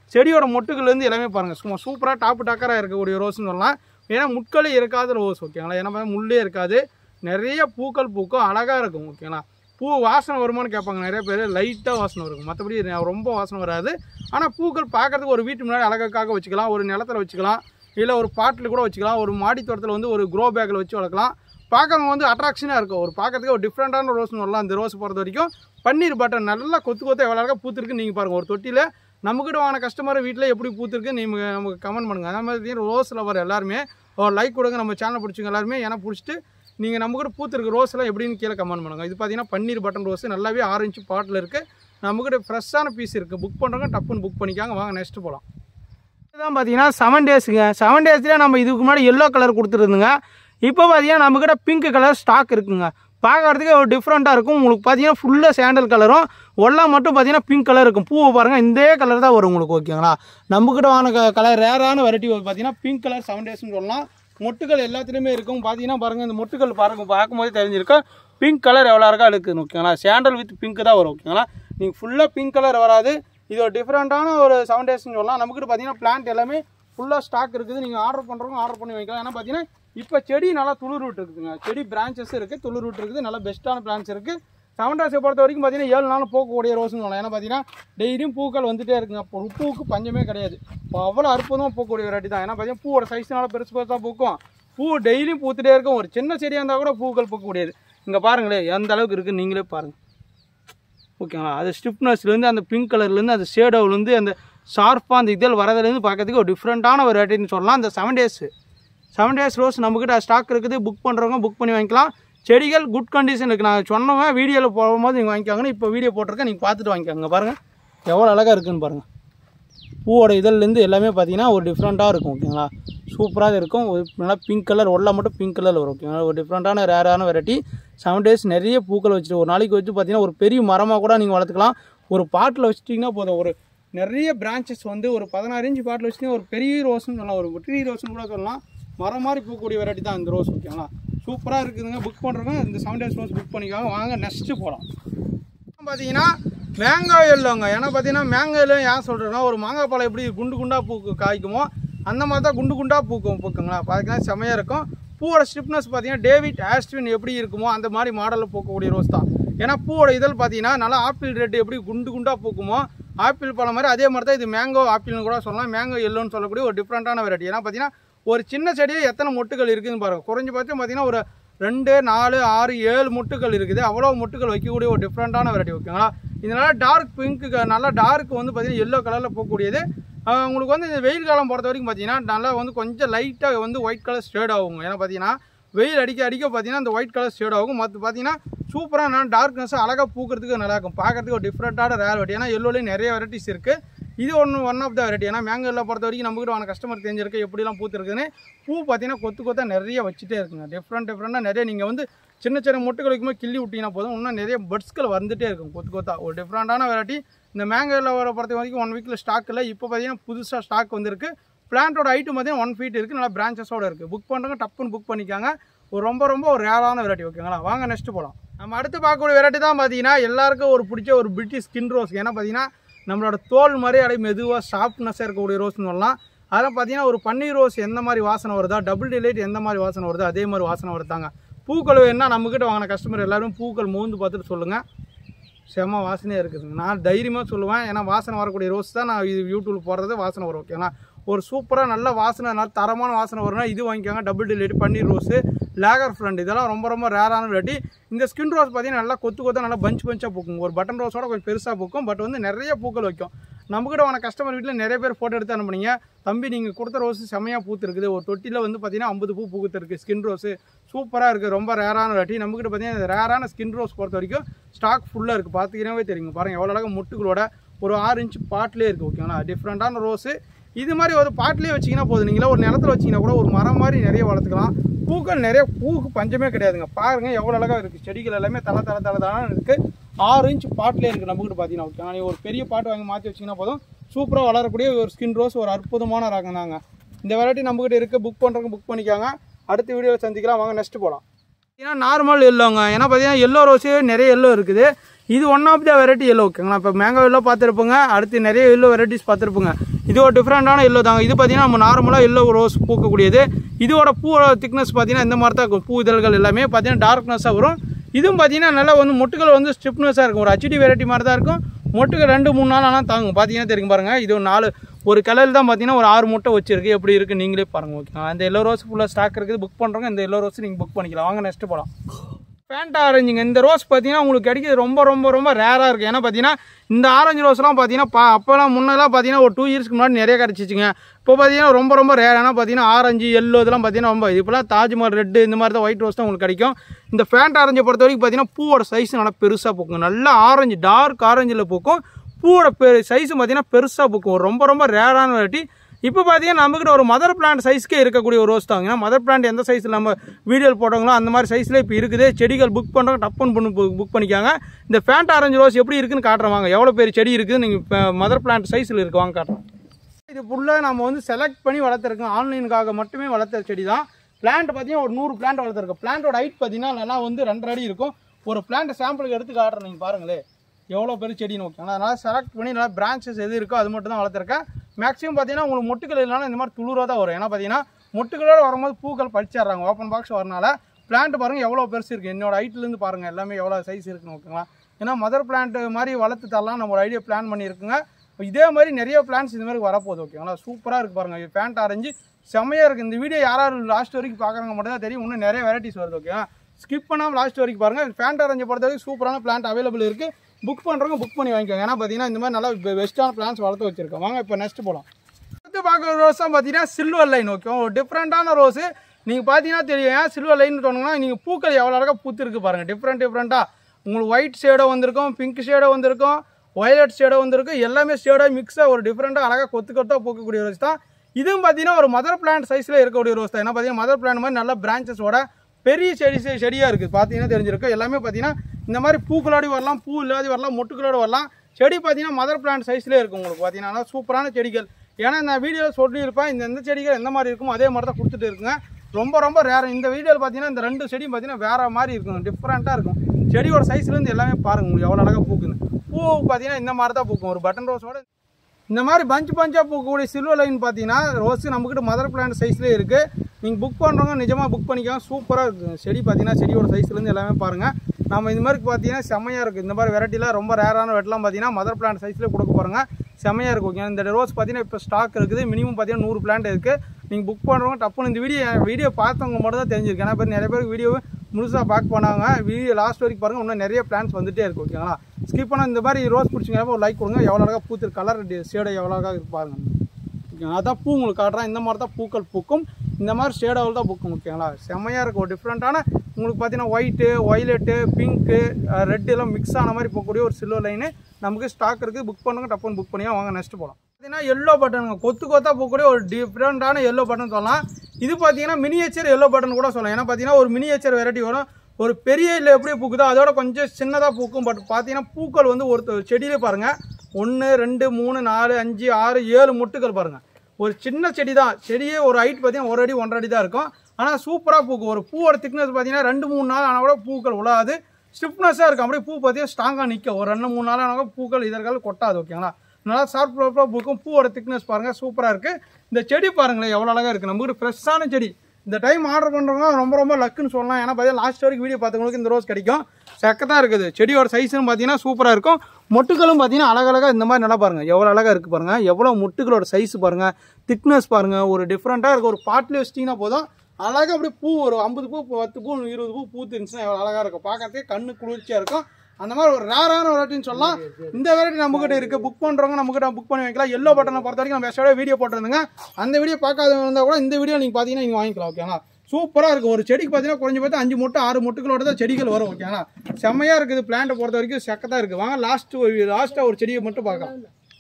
[SPEAKER 2] செடியோட மொட்டுகள்லேருந்து எல்லாமே பாருங்கள் சும்மா சூப்பராக டாப்பு டக்கராக இருக்கக்கூடிய ரோஸ்னு சொல்லலாம் ஏன்னா முட்களே இருக்காத ரோஸ் ஓகேங்களா ஏன்னா பாத்தீங்கன்னா முள்ளே இருக்காது நிறைய பூக்கள் பூக்கும் அழகாக இருக்கும் ஓகேங்களா பூ வாசனை வருமான்னு கேட்பாங்க நிறைய பேர் லைட்டாக வாசனை இருக்கும் மற்றபடி ரொம்ப வாசனை வராது ஆனால் பூக்கள் பார்க்கறதுக்கு ஒரு வீட்டு முன்னாடி அழகாக்காக வச்சுக்கலாம் ஒரு நிலத்துல வச்சுக்கலாம் இல்லை ஒரு பாட்டில் கூட வச்சுக்கலாம் ஒரு மாடி தோட்டத்தில் வந்து ஒரு க்ரோ பேக்கில் வச்சு வளர்க்கலாம் பார்க்கறவங்க வந்து அட்ராக்ஷனாக இருக்கும் ஒரு பார்க்கறதுக்கு ஒரு டிஃப்ரெண்ட்டான ரோஸ்னு வரலாம் அந்த ரோஸ் பொறுத்த வரைக்கும் பன்னீர் பட்டன் நல்லா கொத்து கொத்த எவ்வளோ அழகாக பூத்துருக்கு நீங்கள் பாருங்கள் ஒரு தொட்டியில் நம்மக்கிட்ட வாங்கின கஸ்டமர் வீட்டில் எப்படி பூத்துருக்கு நீங்கள் நமக்கு கமெண்ட் பண்ணுங்கள் அதே மாதிரி ரோஸில் வர எல்லாருமே ஒரு லைக் கொடுங்க நம்ம சேனல் பிடிச்சிங்க எல்லாருமே ஏன்னா பிடிச்சிட்டு நீங்கள் நம்ம கூட பூத்துருக்கு ரோஸ்லாம் எப்படின்னு கீழே கமெண்ட் பண்ணுங்கள் இது பார்த்தீங்கன்னா பன்னீர் பட்டன் ரோஸ் நல்லாவே ஆரஞ்சு பாட்டில் இருக்குது நம்மக்கிட்ட ஃப்ரெஷ்ஷான பீஸ் இருக்குது புக் பண்ணுறவங்க டப்புன்னு புக் பண்ணிக்காங்க வாங்க நெக்ஸ்ட் போகலாம் இதுதான் பார்த்தீங்கன்னா செவன் டேஸுங்க செவன் டேஸ்லேயே நம்ம இதுக்கு முன்னாடி எல்லோ கலர் கொடுத்துருந்துங்க இப்போ பார்த்தீங்கன்னா நம்மக்கிட்ட பிங்க் கலர் ஸ்டாக் இருக்குங்க பார்க்கறதுக்கு ஒரு டிஃப்ரெண்ட்டாக இருக்கும் உங்களுக்கு பார்த்தீங்கன்னா ஃபுல்லாக சாண்டல் கலரும் ஒல்லாம் மட்டும் பார்த்தீங்கன்னா பிங்க் கலர் இருக்கும் பூவை பாருங்கள் இதே கலர் தான் வரும் உங்களுக்கு ஓகேங்களா நம்மக்கிட்ட வாங்கின கலர் ரேரான வெரைட்டி பார்த்தீங்கன்னா பிங்க் கலர் செவன் டேஸ்னு சொல்லலாம் மொட்டுகள் எல்லாத்துலேயுமே இருக்கும் பார்த்தீங்கன்னா பாருங்கள் இந்த மொட்டுகள் பாருங்கள் பார்க்கும்போது தெரிஞ்சிருக்கும் பிங்க் கலர் எவ்வளோ இருக்கா இருக்குது ஓகேங்களா சாண்டல் வித் பிங்க் தான் வரும் ஓகேங்களா நீங்கள் ஃபுல்லாக பிங்க் கலர் வராது இது ஒரு டிஃப்ரெண்ட்டான ஒரு செவன் டேஸ்னு சொல்லலாம் நம்மக்கிட்ட பார்த்தீங்கன்னா பிளான்ட் எல்லாமே ஃபுல்லாக ஸ்டாக் இருக்குது நீங்கள் ஆர்டர் பண்ணுறவங்க ஆர்டர் பண்ணி வைக்கலாம் ஏன்னா பார்த்தீங்கன்னா இப்போ செடி நல்லா துளிர் விட்டு இருக்குதுங்க செடி பிரான்ச்சஸ் இருக்குது துளிர் விட்டு இருக்குது நல்லா பெஸ்ட்டான பிளான்ஸ் இருக்குது செவன் டேஸை பொறுத்த வரைக்கும் பார்த்தீங்கன்னா ஏழு நாள் போகக்கூடிய ரோஸ்னு சொல்லலாம் ஏன்னா பார்த்தீங்கன்னா டெய்லியும் பூக்கள் வந்துட்டே இருக்குங்க இப்போ ஒரு பூவுக்கு பஞ்சமே கிடையாது இப்போ அவ்வளோ அற்புதமாக பூக்கக்கூடிய வெரைட்டி தான் ஏன்னா பார்த்தீங்கன்னா பூவோட சைஸ்னால பெருசு பெருசாக பூக்கும் பூ டெய்லியும் பூத்துட்டே இருக்கும் ஒரு சின்ன செடியாக இருந்தால் கூட பூக்கள் பூக்கக்கூடியது இங்கே பாருங்களேன் எந்த அளவுக்கு இருக்குது நீங்களே பாருங்கள் ஓகேங்களா அது ஸ்டிப்னஸ்லேருந்து அந்த பிங்க் கலர்லேருந்து அந்த ஷேடோவ்லேருந்து அந்த ஷார்ப்பாக அந்த இதழ் வரதுலேருந்து பார்க்கறதுக்கு ஒரு டிஃப்ரெண்ட்டான ஒரு வெரைட்டின்னு சொல்லலாம் அந்த seven days seven days rose நம்மக்கிட்ட ஸ்டாக் இருக்குது புக் பண்ணுறவங்க புக் பண்ணி வாங்கிக்கலாம் செடிகள் குட் கண்டிஷன் இருக்குது நான் சொன்னவன் வீடியோவில் போகும்போது நீங்கள் வாங்கிக்கோங்கன்னு இப்போ வீடியோ போட்டிருக்கேன் நீங்கள் பார்த்துட்டு வாங்கிக்கோங்க பாருங்கள் எவ்வளோ அழகாக இருக்குன்னு பாருங்கள் பூவோட இதழ்லேருந்து எல்லாமே பார்த்தீங்கன்னா ஒரு டிஃப்ரெண்ட்டாக இருக்கும் ஓகேங்களா சூப்பராக இருக்கும் ஒரு நல்லா பிங்க் கலர் ஒல்ல மட்டும் பிங்க் கலரில் வரும் ஓகேங்களா ஒரு டிஃப்ரெண்ட்டான ரேரான வெரைட்டி செவன் டேஸ் நிறைய பூக்கள் வச்சுட்டு ஒரு நாளைக்கு வச்சு பார்த்தீங்கன்னா ஒரு பெரிய மரமாக கூட நீங்கள் வளர்த்துக்கலாம் ஒரு பாட்டில் வச்சிட்டிங்கன்னா போதும் ஒரு நிறைய பிரான்ச்சஸ் வந்து ஒரு பதினாறு இன்ச்சு பாட்டில் வச்சுட்டு ஒரு பெரிய ரோஸ்னு சொல்லலாம் ஒரு ட்ரீ ரோஸ்னு கூட சொல்லலாம் மரம் மாதிரி பூக்கக்கூடிய வெரைட்டி தான் இந்த ரோஸ் ஓகேங்களா சூப்பராக இருக்குதுங்க புக் பண்ணுறவங்க இந்த செவன் டேஸ் ரோஸ் புக் பண்ணிக்காங்க வாங்க நெக்ஸ்ட்டு போகலாம் பார்த்தீங்கன்னா மேங்கோ எல்லோங்க ஏன்னா பார்த்தீங்கன்னா மேங்கோ எல்லோ ஏன் சொல்கிறேன்னா ஒரு மாங்காய் பழம் எப்படி குண்டு குண்டாக பூக்கு காய்க்குமோ அந்த மாதிரி தான் குண்டு குண்டாக பூக்கும் பூக்குங்களா பார்த்தீங்கன்னா செமையாக இருக்கும் பூவோட ஸ்டிப்னஸ் பார்த்தீங்கன்னா டேவிட் ஆஸ்ட்வின் எப்படி இருக்குமோ அந்த மாதிரி மாடலில் பூக்கக்கூடிய ரோஸ் தான் ஏன்னா பூவோட இதழ் பார்த்தீங்கன்னா நல்லா ஆப்பிள் ரெட் எப்படி குண்டு குண்டாக பூக்குமோ ஆப்பிள் பழம் மாதிரி அதே மாதிரி தான் இது மேங்கோ ஆப்பிள்னு கூட சொல்லலாம் மேங்கோ எல்லோன்னு சொல்லக்கூடிய ஒரு டிஃப்ரெண்ட்டான வெரைட்டி ஏன்னா பார்த்தீங்கன்னா ஒரு சின்ன செடியே எத்தனை மொட்டுகள் இருக்குதுன்னு பாருங்க குறைஞ்சபட்சம் பார்த்தீங்கன்னா ஒரு ரெண்டு நாலு ஆறு ஏழு மொட்டுகள் இருக்குது அவ்வளோ மொட்டுகள் வைக்கக்கூடிய ஒரு டிஃப்ரெண்ட்டான வெரைட்டி ஓகேங்களா இதனால டார்க் பிங்க்கு நல்லா டார்க் வந்து பார்த்தீங்கன்னா எல்லோ கலரில் போகக்கூடியது ஆஹ் உங்களுக்கு வந்து இந்த வெயில் காலம் பொறுத்த வரைக்கும் பார்த்தீங்கன்னா நல்லா வந்து கொஞ்சம் லைட்டாக வந்து ஒயிட் கலர் ஷேட் ஆகும் ஏன்னா பார்த்தீங்கன்னா வெயில் அடிக்க அடிக்க பார்த்தீங்கன்னா இந்த ஒயிட் கலர் ஷேட் ஆகும் மற்ற பார்த்தீங்கன்னா சூப்பராக நான் டார்க்னஸ் அழகாக பூக்கிறதுக்கு நல்லா இருக்கும் பார்க்கறதுக்கு ஒரு டிஃப்ரெண்ட்டான ரேர் வெரைட்டி ஏன்னா எல்லோலேயும் நிறைய வெரைட்டிஸ் இருக்குது இது ஒன்று ஒன் ஆஃப் த வெரைட்டி ஏன்னா மேங்கோ எல்லாம் பொறுத்த வரைக்கும் நம்மகிட்ட வாங்க கஸ்டமர் தெரிஞ்சிருக்கு எப்படிலாம் பூத்துருக்குன்னு பூ பார்த்தீங்கன்னா கொத்து கொத்தா நிறைய வச்சுட்டே இருக்குங்க டிஃப்ரெண்ட் டிஃப்ரெண்ட்டாக நிறைய நீங்கள் வந்து சின்ன சின்ன முட்டுகள் வைக்கும்போது கிள்ளி விட்டீங்கன்னா போதும் இன்னும் நிறைய பட்ஸ்கள் வந்துட்டே இருக்கும் கொத்து கொத்தா ஒரு டிஃப்ரெண்ட்டான வெரைட்டி இந்த மேங்கோ எல்லாம் வர பொறுத்த வரைக்கும் ஒன் வீக்கில் ஸ்டாக் இல்லை இப்போ பார்த்தீங்கன்னா புதுசாக ஸ்டாக் வந்திருக்கு பிளான்ட்டோட ஹைட்டு பார்த்தீங்கன்னா ஒன் ஃபீட் இருக்குது நல்லா பிரான்ச்சஸோட இருக்குது புக் பண்ணுறவங்க டப்புன்னு புக் பண்ணிக்காங்க ஒரு ரொம்ப ரொம்ப ஒரு ரேரான வெரைட்டி ஓகேங்களா வாங்க நெக்ஸ்ட் போகலாம் நம்ம அடுத்து பார்க்கக்கூடிய வெரைட்டி தான் பார்த்தீங்கன்னா எல்லாருக்கும் ஒரு பிடிச்ச ஒரு பிரிட்டிஷ் ஸ்கின் ரோஸ் ஏன்னா பார்த்தீங்கன்னா நம்மளோட தோல் மாதிரி அப்படியே மெதுவாக சாஃப்ட்னஸாக இருக்கக்கூடிய ரோஸ்னு சொல்லலாம் அதெல்லாம் பார்த்தீங்கன்னா ஒரு பன்னீர் ரோஸ் எந்த மாதிரி வாசனை வருதா டபுள் டிலைட் எந்த மாதிரி வாசனை வருதோ அதே மாதிரி வாசனை வருதாங்க பூக்கள் வேணுன்னா நம்மக்கிட்ட வாங்கின கஸ்டமர் எல்லாரும் பூக்கள் மோந்து பார்த்துட்டு சொல்லுங்கள் செம வாசனையாக இருக்குதுங்க நான் தைரியமாக சொல்லுவேன் ஏன்னா வாசனை வரக்கூடிய ரோஸ் தான் நான் இது யூடியூப் போடுறது வாசனை வரும் ஓகேங்களா ஒரு சூப்பராக நல்ல வாசனை நல்ல தரமான வாசனை வரும்னா இது வாங்கிக்கோங்க டபுள் டிலேட் பன்னீர் ரோஸு லேகர் ஃப்ரண்ட் இதெல்லாம் ரொம்ப ரொம்ப ரேரான வெரைட்டி இந்த ஸ்கின் ரோஸ் பார்த்தீங்கன்னா நல்லா கொத்து கொத்தா நல்லா பஞ்ச் பஞ்சாக பூக்கும் ஒரு பட்டன் ரோஸோட கொஞ்சம் பெருசாக பூக்கும் பட் வந்து நிறைய பூக்கள் வைக்கும் நம்மக்கிட்ட வாங்க கஸ்டமர் வீட்டில் நிறைய பேர் ஃபோட்டோ எடுத்து அனுப்புனீங்க தம்பி நீங்கள் கொடுத்த ரோஸ் செமையாக பூத்துருக்குது ஒரு தொட்டியில் வந்து பார்த்தீங்கன்னா ஐம்பது பூ பூத்துருக்கு ஸ்கின் ரோஸு சூப்பராக இருக்குது ரொம்ப ரேரான வெரைட்டி நம்மக்கிட்ட பார்த்தீங்கன்னா ரேரான ஸ்கின் ரோஸ் பொறுத்த வரைக்கும் ஸ்டாக் ஃபுல்லாக இருக்குது பார்த்துக்கினாவே தெரியுங்க பாருங்கள் எவ்வளோ அழகாக முட்டுகளோட ஒரு ஆறு இன்ச் பாட்லேயே இருக்குது ஓகேங்களா டிஃப்ரெண்ட்டான ரோஸு இது மாதிரி ஒரு பாட்டிலே வச்சிங்கன்னா போதும் நீங்களா ஒரு நிலத்துல வச்சிங்கன்னா கூட ஒரு மரம் மாதிரி நிறைய வளர்த்துக்கலாம் பூக்கள் நிறைய பூக்கு பஞ்சமே கிடையாதுங்க பாருங்க எவ்வளோ அழகாக இருக்குது செடிகள் எல்லாமே தலை தலை தலை தானே இருக்குது ஆறு இன்ச் பாட்டிலே இருக்குது நம்மகிட்ட பார்த்தீங்கன்னா ஓகே நீங்கள் ஒரு பெரிய பாட்டு வாங்கி மாற்றி வச்சிங்கன்னா போதும் சூப்பராக வளரக்கூடிய ஒரு ஸ்கின் ரோஸ் ஒரு அற்புதமான ரகம் தாங்க இந்த வெரைட்டி நம்மகிட்ட இருக்குது புக் பண்ணுறவங்க புக் பண்ணிக்காங்க அடுத்த வீடியோவில் சந்திக்கலாம் வாங்க நெக்ஸ்ட் போகலாம் ஏன்னா நார்மல் எல்லோங்க ஏன்னா பார்த்தீங்கன்னா எல்லோ ரோஸே நிறைய எல்லோ இருக்குது இது one of the variety yellow ஓகேங்களா இப்போ மேங்கோ எல்லோ பார்த்துருப்போங்க அடுத்து நிறைய எல்லோ வெரைட்டிஸ் பார்த்துருப்போங்க இது ஒரு டிஃப்ரெண்ட்டான எல்லோ தாங்க இது பார்த்தீங்கன்னா நம்ம நார்மலாக எல்லோ ரோஸ் பூக்கக்கூடியது இதோட பூவோட திக்னஸ் பார்த்தீங்கன்னா இந்த மாதிரி தான் இருக்கும் பூ இதழ்கள் எல்லாமே பார்த்தீங்கன்னா டார்க்னஸாக வரும் இதுவும் பார்த்தீங்கன்னா நல்லா வந்து மொட்டுகள் வந்து ஸ்டிப்னஸாக இருக்கும் ஒரு ஹச்டி வெரைட்டி மாதிரி தான் இருக்கும் மொட்டுகள் ரெண்டு மூணு நாள் ஆனால் தாங்கும் பார்த்தீங்கன்னா தெரியும் பாருங்கள் இது ஒரு நாலு ஒரு கலர் தான் பார்த்தீங்கன்னா ஒரு ஆறு முட்டை வச்சிருக்கு எப்படி இருக்குது நீங்களே பாருங்கள் ஓகே அந்த எல்லோ ரோஸ் ஃபுல்லாக ஸ்டாக் இருக்குது புக் பண்ணுறவங்க இந்த எல்லோ ரோஸ் நீங்கள் புக் பண்ணிக்கலாம் வாங்க நெக்ஸ்ட் போகலாம் ஃபேண்டா ஆரஞ்சுங்க இந்த ரோஸ் பார்த்தீங்கன்னா உங்களுக்கு கிடைக்கிறது ரொம்ப ரொம்ப ரொம்ப ரேராக இருக்குது ஏன்னா பார்த்தீங்கன்னா இந்த ஆரஞ்சு ரோஸ்லாம் பார்த்தீங்கன்னா பா அப்போலாம் முன்னெல்லாம் பார்த்தீங்கன்னா ஒரு டூ இயர்ஸ்க்கு முன்னாடி நிறைய கிடச்சிச்சுங்க இப்போ பார்த்தீங்கன்னா ரொம்ப ரொம்ப ரேரான பார்த்தீங்கன்னா ஆரஞ்சு எல்லோ இதெல்லாம் பார்த்தீங்கன்னா ரொம்ப இப்போலாம் தாஜ்மஹால் ரெட்டு இந்த மாதிரி தான் ஒயிட் ரோஸ் தான் உங்களுக்கு கிடைக்கும் இந்த ஃபேண்ட் ஆரஞ்சை பொறுத்த வரைக்கும் பார்த்தீங்கன்னா பூவோட சைஸ் நல்லா பெருசாக பூக்கும் நல்லா ஆரஞ்சு டார்க் ஆரஞ்சில் பூக்கும் பூவோட பெ சைஸ் பார்த்தீங்கன்னா பெருசாக பூக்கும் ரொம்ப ரொம்ப ரேரான வெரைட்டி இப்போ பார்த்தீங்கன்னா நம்மக்கிட்ட ஒரு மதர் பிளான்ட் சைஸ்க்கே இருக்கக்கூடிய ஒரு ரோஸ் தாங்க ஏன்னா மதர் பிளான்ட் எந்த சைஸில் நம்ம வீடியோவில் போட்டோங்களோ அந்த மாதிரி சைஸில் இப்போ இருக்குது செடிகள் புக் பண்ணுறவங்க டப்பன் பண்ணி புக் பண்ணிக்காங்க இந்த ஃபேண்ட் ஆரஞ்சு ரோஸ் எப்படி இருக்குன்னு காட்டுறேன் வாங்க எவ்வளோ பேர் செடி இருக்குது நீங்கள் மதர் பிளான்ட் சைஸில் இருக்கு வாங்க காட்டுறேன் இது ஃபுல்லாக நம்ம வந்து செலக்ட் பண்ணி வளர்த்துருக்கோம் ஆன்லைனுக்காக மட்டுமே வளர்த்த செடி தான் பிளான்ட் பார்த்தீங்கன்னா ஒரு நூறு பிளான்ட் வளர்த்துருக்கோம் பிளான்ட்டோட ஹைட் பார்த்தீங்கன்னா நல்லா வந்து ரெண்டரை அடி இருக்கும் ஒரு பிளான்ட் சாம்பிளுக்கு எடுத்து காட்டுறேன் நீங்கள் பாருங்களே எவ்வளோ பெரிய செடின்னு ஓகே அதனால் செலக்ட் பண்ணி நல்லா பிரான்ச்சஸ் எது இருக்கோ அது மட்டும் தான் வளர்த்துருக்கேன் மேக்ஸிமம் பார்த்தீங்கன்னா உங்களுக்கு மொட்டுக்கள் இல்லைனாலும் இந்த மாதிரி துளுராக தான் வரும் ஏன்னா பார்த்தீங்கன்னா மொட்டுகளோட வரும்போது பூக்கள் பறிச்சிடுறாங்க ஓப்பன் பாக்ஸ் வரனால பிளான்ட் பாருங்கள் எவ்வளோ பெருசு இருக்குது என்னோட ஹைட்லேருந்து பாருங்கள் எல்லாமே எவ்வளோ சைஸ் இருக்குன்னு ஓகேங்களா ஏன்னா மதர் பிளான்ட் மாதிரி வளர்த்து தரலாம் நம்ம ஒரு ஐடியா பிளான் பண்ணியிருக்குங்க இதே மாதிரி நிறைய பிளான்ஸ் இந்த மாதிரி வரப்போகுது ஓகேங்களா சூப்பராக இருக்குது பாருங்கள் இது பேண்ட் ஆரஞ்சு செம்மையாக இருக்குது இந்த வீடியோ யார் யார் லாஸ்ட் வரைக்கும் பார்க்குறாங்க மட்டும் தான் தெரியும் இன்னும் நிறைய வெரைட்டிஸ் வருது ஓகேவா ஸ்கிப் பண்ணாமல் லாஸ்ட் வரைக்கும் பாருங்கள் ஃபேண்ட் ஆரஞ்சை பொறுத்த வரைக்கும் சூப்பரான பிளான்ட் அவைலபிள் இருக்குது புக் பண்ணுறவங்க புக் பண்ணி வாங்கிக்கோங்க ஏன்னா பார்த்தீங்கன்னா இந்த மாதிரி நல்லா பெஸ்ட்டான பிளான்ஸ் வளர்த்து வச்சிருக்கோம் வாங்க இப்போ நெக்ஸ்ட் போகலாம் அடுத்து பார்க்குற ரோஸ் தான் பார்த்தீங்கன்னா சில்வர் லைன் ஓகே ஒரு டிஃப்ரெண்ட்டான ரோஸு நீங்கள் பார்த்தீங்கன்னா தெரியும் ஏன் சில்வர் லைன் சொன்னீங்கன்னா நீங்கள் பூக்கள் எவ்வளோ அழகாக பூத்துருக்கு பாருங்கள் டிஃப்ரெண்ட் டிஃப்ரெண்ட்டாக உங்களுக்கு ஒயிட் ஷேடோ வந்திருக்கும் பிங்க் ஷேடோ வந்திருக்கும் வயலட் ஷேடோ வந்திருக்கும் எல்லாமே ஷேடோ மிக்ஸாக ஒரு டிஃப்ரெண்ட்டாக அழகாக கொத்து கொத்தாக பூக்கக்கூடிய ரோஸ் தான் இதுவும் பார்த்தீங்கன்னா ஒரு மதர் பிளான்ட் சைஸில் இருக்கக்கூடிய ரோஸ் தான் ஏன்னா பார்த்தீங்கன்னா மதர் பிளான்ட் மாதிரி நல்ல பிரான்ச்சஸோட பெரிய செடி செ- செடியாக இருக்குது பார்த்தீங்கன்னா தெரிஞ்சிருக்கு எல்லாமே பார்த்தீங்கன்னா இந்த மாதிரி பூக்களோடி வரலாம் பூ இல்லாத வரலாம் மொட்டுகளோட வரலாம் செடி பார்த்தீங்கன்னா மதர் பிளான்ட் சைஸ்லேயே இருக்கும் உங்களுக்கு பார்த்தீங்கன்னா நல்லா சூப்பரான செடிகள் ஏன்னா நான் வீடியோவில் சொல்லியிருப்பேன் இந்த எந்த செடிகள் எந்த மாதிரி இருக்குமோ அதே மாதிரி தான் கொடுத்துட்டு இருக்குங்க ரொம்ப ரொம்ப ரேர் இந்த வீடியோவில் பார்த்தீங்கன்னா இந்த ரெண்டு செடியும் பார்த்தீங்கன்னா வேறு மாதிரி இருக்கும் டிஃப்ரெண்ட்டாக இருக்கும் செடியோட சைஸ்லேருந்து எல்லாமே பாருங்க உங்களுக்கு எவ்வளோ அழகாக பூக்குன்னு பூ பார்த்தீங்கன்னா இந்த மாதிரி தான் பூக்கும் ஒரு பட்டன் ரோஸோட இந்த மாதிரி பஞ்ச் பஞ்சாக பூக்கக்கூடிய சில்வர் லைன் பார்த்தீங்கன்னா ரோஸ் நம்மக்கிட்ட மதர் பிளான்ட் சைஸ்லேயே இருக்குது நீங்கள் புக் பண்ணுறவங்க நிஜமாக புக் பண்ணிக்கலாம் சூப்பராக இருக்குது செடி பார்த்தீங்கன்னா செடியோட சைஸ்லேருந்து எல்லாமே பாருங்கள் நம்ம இந்த மாதிரி பார்த்தீங்கன்னா செம்மையாக இருக்குது இந்த மாதிரி வெரைட்டிலாம் ரொம்ப ரேரான வெட்டலாம் பார்த்தீங்கன்னா மதர் பிளான்ட் சைஸ்லேயே கொடுக்க போகிறாங்க செம்மையாக இருக்கும் ஓகே இந்த ரோஸ் பார்த்தீங்கன்னா இப்போ ஸ்டாக் இருக்குது மினிமம் பார்த்தீங்கன்னா நூறு பிளான்ட் இருக்குது நீங்கள் புக் பண்ணுறவங்க டப்புன்னு இந்த வீடியோ வீடியோ பார்த்தவங்க மட்டும் தான் தெரிஞ்சிருக்கு ஏன்னா பேர் நிறைய பேருக்கு வீடியோ முழுசாக பேக் பண்ணாங்க வீடியோ லாஸ்ட் வரைக்கும் பாருங்கள் இன்னும் நிறைய பிளான்ஸ் வந்துட்டே இருக்கு ஓகேங்களா ஸ்கிப் பண்ண இந்த மாதிரி ரோஸ் பிடிச்சிங்கன்னா ஒரு லைக் கொடுங்க எவ்வளோ அழகாக பூத்து கலர் ஷேடை எவ்வளோ அழகாக இருக்கு பாருங்க ஓகேங்களா அதான் பூ உங்களுக்கு காட்டுறேன் இந்த மாதிரி தான் பூக்கள் பூக்கும் இந்த மாதிரி ஷேடாவில் தான் பூக்கும் ஓகேங்களா செம்மையாக இருக்கும் ஒரு டிஃப்ரெண்ட்டான உங்களுக்கு பார்த்தீங்கன்னா ஒயிட்டு ஒய்லெட்டு பிங்க்கு ரெட் எல்லாம் மிக்ஸ் ஆன மாதிரி போகக்கூடிய ஒரு சில்வர் லைனு நமக்கு ஸ்டாக் இருக்குது புக் பண்ணுங்க டப்புன்னு புக் பண்ணியா வாங்க நெக்ஸ்ட் போகலாம் பார்த்தீங்கன்னா எல்லோ பட்டனுங்க கொத்து கொத்தா போகக்கூடிய ஒரு டிஃப்ரெண்ட்டான எல்லோ பட்டன் சொல்லலாம் இது பார்த்தீங்கன்னா மினியேச்சர் எல்லோ பட்டன் கூட சொல்லலாம் ஏன்னா பார்த்தீங்கன்னா ஒரு மினியேச்சர் வெரைட்டி வரும் ஒரு பெரிய இல்லை எப்படி பூக்குதோ அதோட கொஞ்சம் சின்னதாக பூக்கும் பட் பார்த்தீங்கன்னா பூக்கள் வந்து ஒரு செடியிலே பாருங்கள் ஒன்று ரெண்டு மூணு நாலு அஞ்சு ஆறு ஏழு முட்டுகள் பாருங்கள் ஒரு சின்ன செடி தான் செடியே ஒரு ஹைட் பார்த்தீங்கன்னா ஒரு அடி ஒன்றரை அடி தான் இருக்கும் ஆனால் சூப்பராக பூக்கும் ஒரு பூவோட திக்னஸ் பார்த்தீங்கன்னா ரெண்டு மூணு நாள் ஆனால் கூட பூக்கள் உழாது ஸ்டிஃப்னஸாக இருக்கும் அப்படியே பூ பார்த்தீங்கன்னா ஸ்ட்ராங்காக நிற்கும் ஒரு ரெண்டு மூணு நாள் ஆனால் கூட பூக்கள் இதழ்கள் கொட்டாது ஓகேங்களா நல்லா ஷார்ப் ஷார்ப்பாக பூக்கும் பூவோட திக்னஸ் பாருங்கள் சூப்பராக இருக்குது இந்த செடி பாருங்களேன் எவ்வளோ அழகாக இருக்குது நம்மகிட்ட ஃப்ரெஷ்ஷான செடி இந்த டைம் ஆர்டர் பண்ணுறவங்க ரொம்ப ரொம்ப லக்குன்னு சொல்லலாம் ஏன்னா பார்த்தீங்கன்னா லாஸ்ட் வரைக்கும் வீடியோ பார்த்தவங்களுக்கு இந்த ரோஸ் கிடைக்கும் செக்கத்தான் இருக்குது செடியோட சைஸ்னு பார்த்தீங்கன்னா சூப்பராக இருக்கும் மொட்டுகளும் பார்த்தீங்கன்னா அழகழகாக இந்த மாதிரி நல்லா பாருங்கள் எவ்வளோ அழகாக இருக்குது பாருங்கள் எவ்வளோ மொட்டுகளோட சைஸ் பாருங்கள் திக்னஸ் பாருங்கள் ஒரு டிஃப்ரெண்ட்டாக இருக்குது ஒரு பாட்டில் வச்சிட்டிங்கன்னா போதும் அழகாக அப்படியே பூ ஒரு ஐம்பது பூ பத்து பூ இருபது பூ பூத்து இருந்துச்சுன்னா எவ்வளோ அழகாக இருக்கும் பார்க்கறதுக்கே கண்ணு குளிர்ச்சியாக இருக்கும் அந்த மாதிரி ஒரு ரேரான வெரைட்டின்னு சொல்லலாம் இந்த வெரைட்டி நம்மகிட்ட இருக்குது புக் பண்ணுறவங்க நம்மகிட்ட புக் பண்ணி வைக்கலாம் எல்லோ பட்டனை பொறுத்த வரைக்கும் நம்ம பெஸ்ட்டாக வீடியோ போட்டிருந்தேங்க அந்த வீடியோ பார்க்காதவங்க இருந்தால் கூட இந்த வீடியோ நீங்கள் பார்த்தீங்கன்னா நீங்கள் வாங்கிக்கலாம் ஓகேங்களா சூப்பராக இருக்கும் ஒரு செடிக்கு பார்த்தீங்கன்னா குறைஞ்ச பார்த்து அஞ்சு மூட்டை ஆறு முட்டுகளோட தான் செடிகள் வரும் ஓகேங்களா செம்மையாக இருக்குது பிளான்ட்டை பொறுத்த வரைக்கும் செக்கத்தான் இருக்குது வாங்க லாஸ்ட் லாஸ்ட்டாக ஒரு செடியை மட்டும் பார்க்கலாம்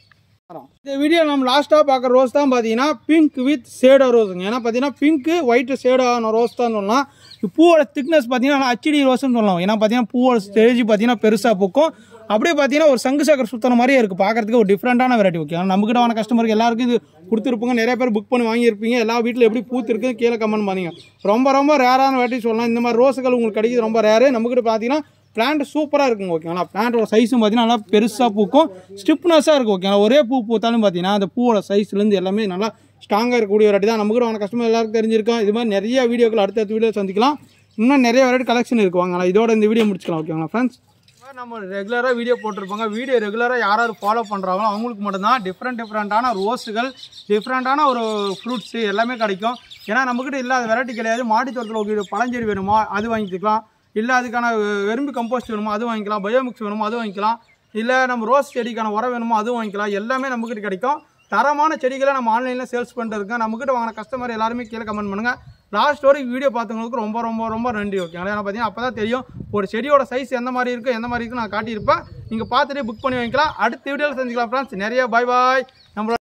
[SPEAKER 2] இந்த வீடியோ நம்ம லாஸ்ட்டாக பார்க்குற ரோஸ் தான் பார்த்தீங்கன்னா பிங்க் வித் ஷேடோ ரோஸுங்க ஏன்னா பார்த்தீங்கன்னா பிங்க்கு ஒயிட்டு ஷேடோ ஆன ரோஸ் தான் சொல்லலாம் இது பூவோட திக்னஸ் பார்த்தீங்கன்னா ஹச்டி ரோஸ்னு சொல்லலாம் ஏன்னா பார்த்தீங்கன்னா பூவோட ஸ்டேஜ் பார்த்தீங்கன்னா பெருசாக பூக்கும் அப்படியே பார்த்தீங்கன்னா ஒரு சங்கு சக்கர சுத்தன மாதிரியே இருக்குது பார்க்கறதுக்கு ஒரு டிஃப்ரெண்ட்டான வெரைட்டி ஓகே நம்மகிட்ட வான கஸ்டமருக்கு எல்லாருக்கும் இது கொடுத்துருப்போங்க நிறைய பேர் புக் பண்ணி வாங்கியிருப்பீங்க எல்லா வீட்டில் எப்படி பூத்து இருக்கு கீழே கமெண்ட் பண்ணீங்க ரொம்ப ரொம்ப ரேரான வெரைட்டி சொல்லலாம் இந்த மாதிரி ரோஸுகள் உங்களுக்கு கிடைக்குது ரொம்ப ரேரு நம்மகிட்ட பார்த்தீங்கன்னா பிளான்ட் சூப்பராக இருக்குங்க ஓகேங்களா பிளான்ட்டோட சைஸும் பார்த்தீங்கன்னா நல்லா பெருசாக பூக்கும் ஸ்டிப்னஸாக இருக்கும் ஓகேங்களா ஒரே பூ பூத்தாலும் பார்த்தீங்கன்னா அந்த பூவோட சைஸ்லேருந்து எல்லாமே நல்லா ஸ்ட்ராங்காக இருக்கக்கூடிய வெரைட்டி தான் நம்ம கூட வாங்க கஸ்டமர் எல்லாருக்கும் தெரிஞ்சிருக்கும் இது மாதிரி நிறைய வீடியோக்கள் அடுத்தடுத்த வீடியோ சந்திக்கலாம் இன்னும் நிறைய வெரைட்டி கலெக்ஷன் இருக்கு வாங்கலாம் இதோட இந்த வீடியோ முடிச்சுக்கலாம் ஓகேங்களா ஃப்ரெண்ட்ஸ் நம்ம ரெகுலராக வீடியோ போட்டிருப்பாங்க வீடியோ ரெகுலராக யார் யார் ஃபாலோ பண்ணுறாங்களோ அவங்களுக்கு மட்டும்தான் டிஃப்ரெண்ட் டிஃப்ரெண்ட்டான ரோஸுகள் டிஃப்ரெண்ட்டான ஒரு ஃப்ரூட்ஸு எல்லாமே கிடைக்கும் ஏன்னா நம்மக்கிட்ட இல்லாத வெரைட்டி கிடையாது மாடி தோட்டத்தில் ஒரு பழஞ்செடி வேணுமா அது வாங்கிக்கலாம் இல்லை அதுக்கான வெறும்பு கம்போஸ்ட் வேணுமோ அது வாங்கிக்கலாம் பயோமிக்ஸ் வேணுமோ அது வாங்கிக்கலாம் இல்லை நம்ம ரோஸ் செடிக்கான உரம் வேணுமோ அது வாங்கிக்கலாம் எல்லாமே நம்மக்கிட்ட கிடைக்கும் தரமான செடிகளை நம்ம ஆன்லைனில் சேல்ஸ் பண்ணிட்டு இருக்கோம் நம்மக்கிட்ட வாங்கின கஸ்டமர் எல்லாருமே கீழே கமெண்ட் பண்ணுங்கள் லாஸ்ட் வரைக்கும் வீடியோ பார்த்தவங்களுக்கு ரொம்ப ரொம்ப ரொம்ப நன்றி ஓகேங்களா ஏன்னா பார்த்தீங்கன்னா அப்போ தான் தெரியும் ஒரு செடியோட சைஸ் எந்த மாதிரி இருக்குது எந்த மாதிரி இருக்குன்னு நான் காட்டியிருப்பேன் நீங்கள் பார்த்துட்டு புக் பண்ணி வாங்கிக்கலாம் அடுத்த வீடியோவில் செஞ்சுக்கலாம் ஃப்ரெண்ட்ஸ் நிறைய பாய் பாய் நம்மளோட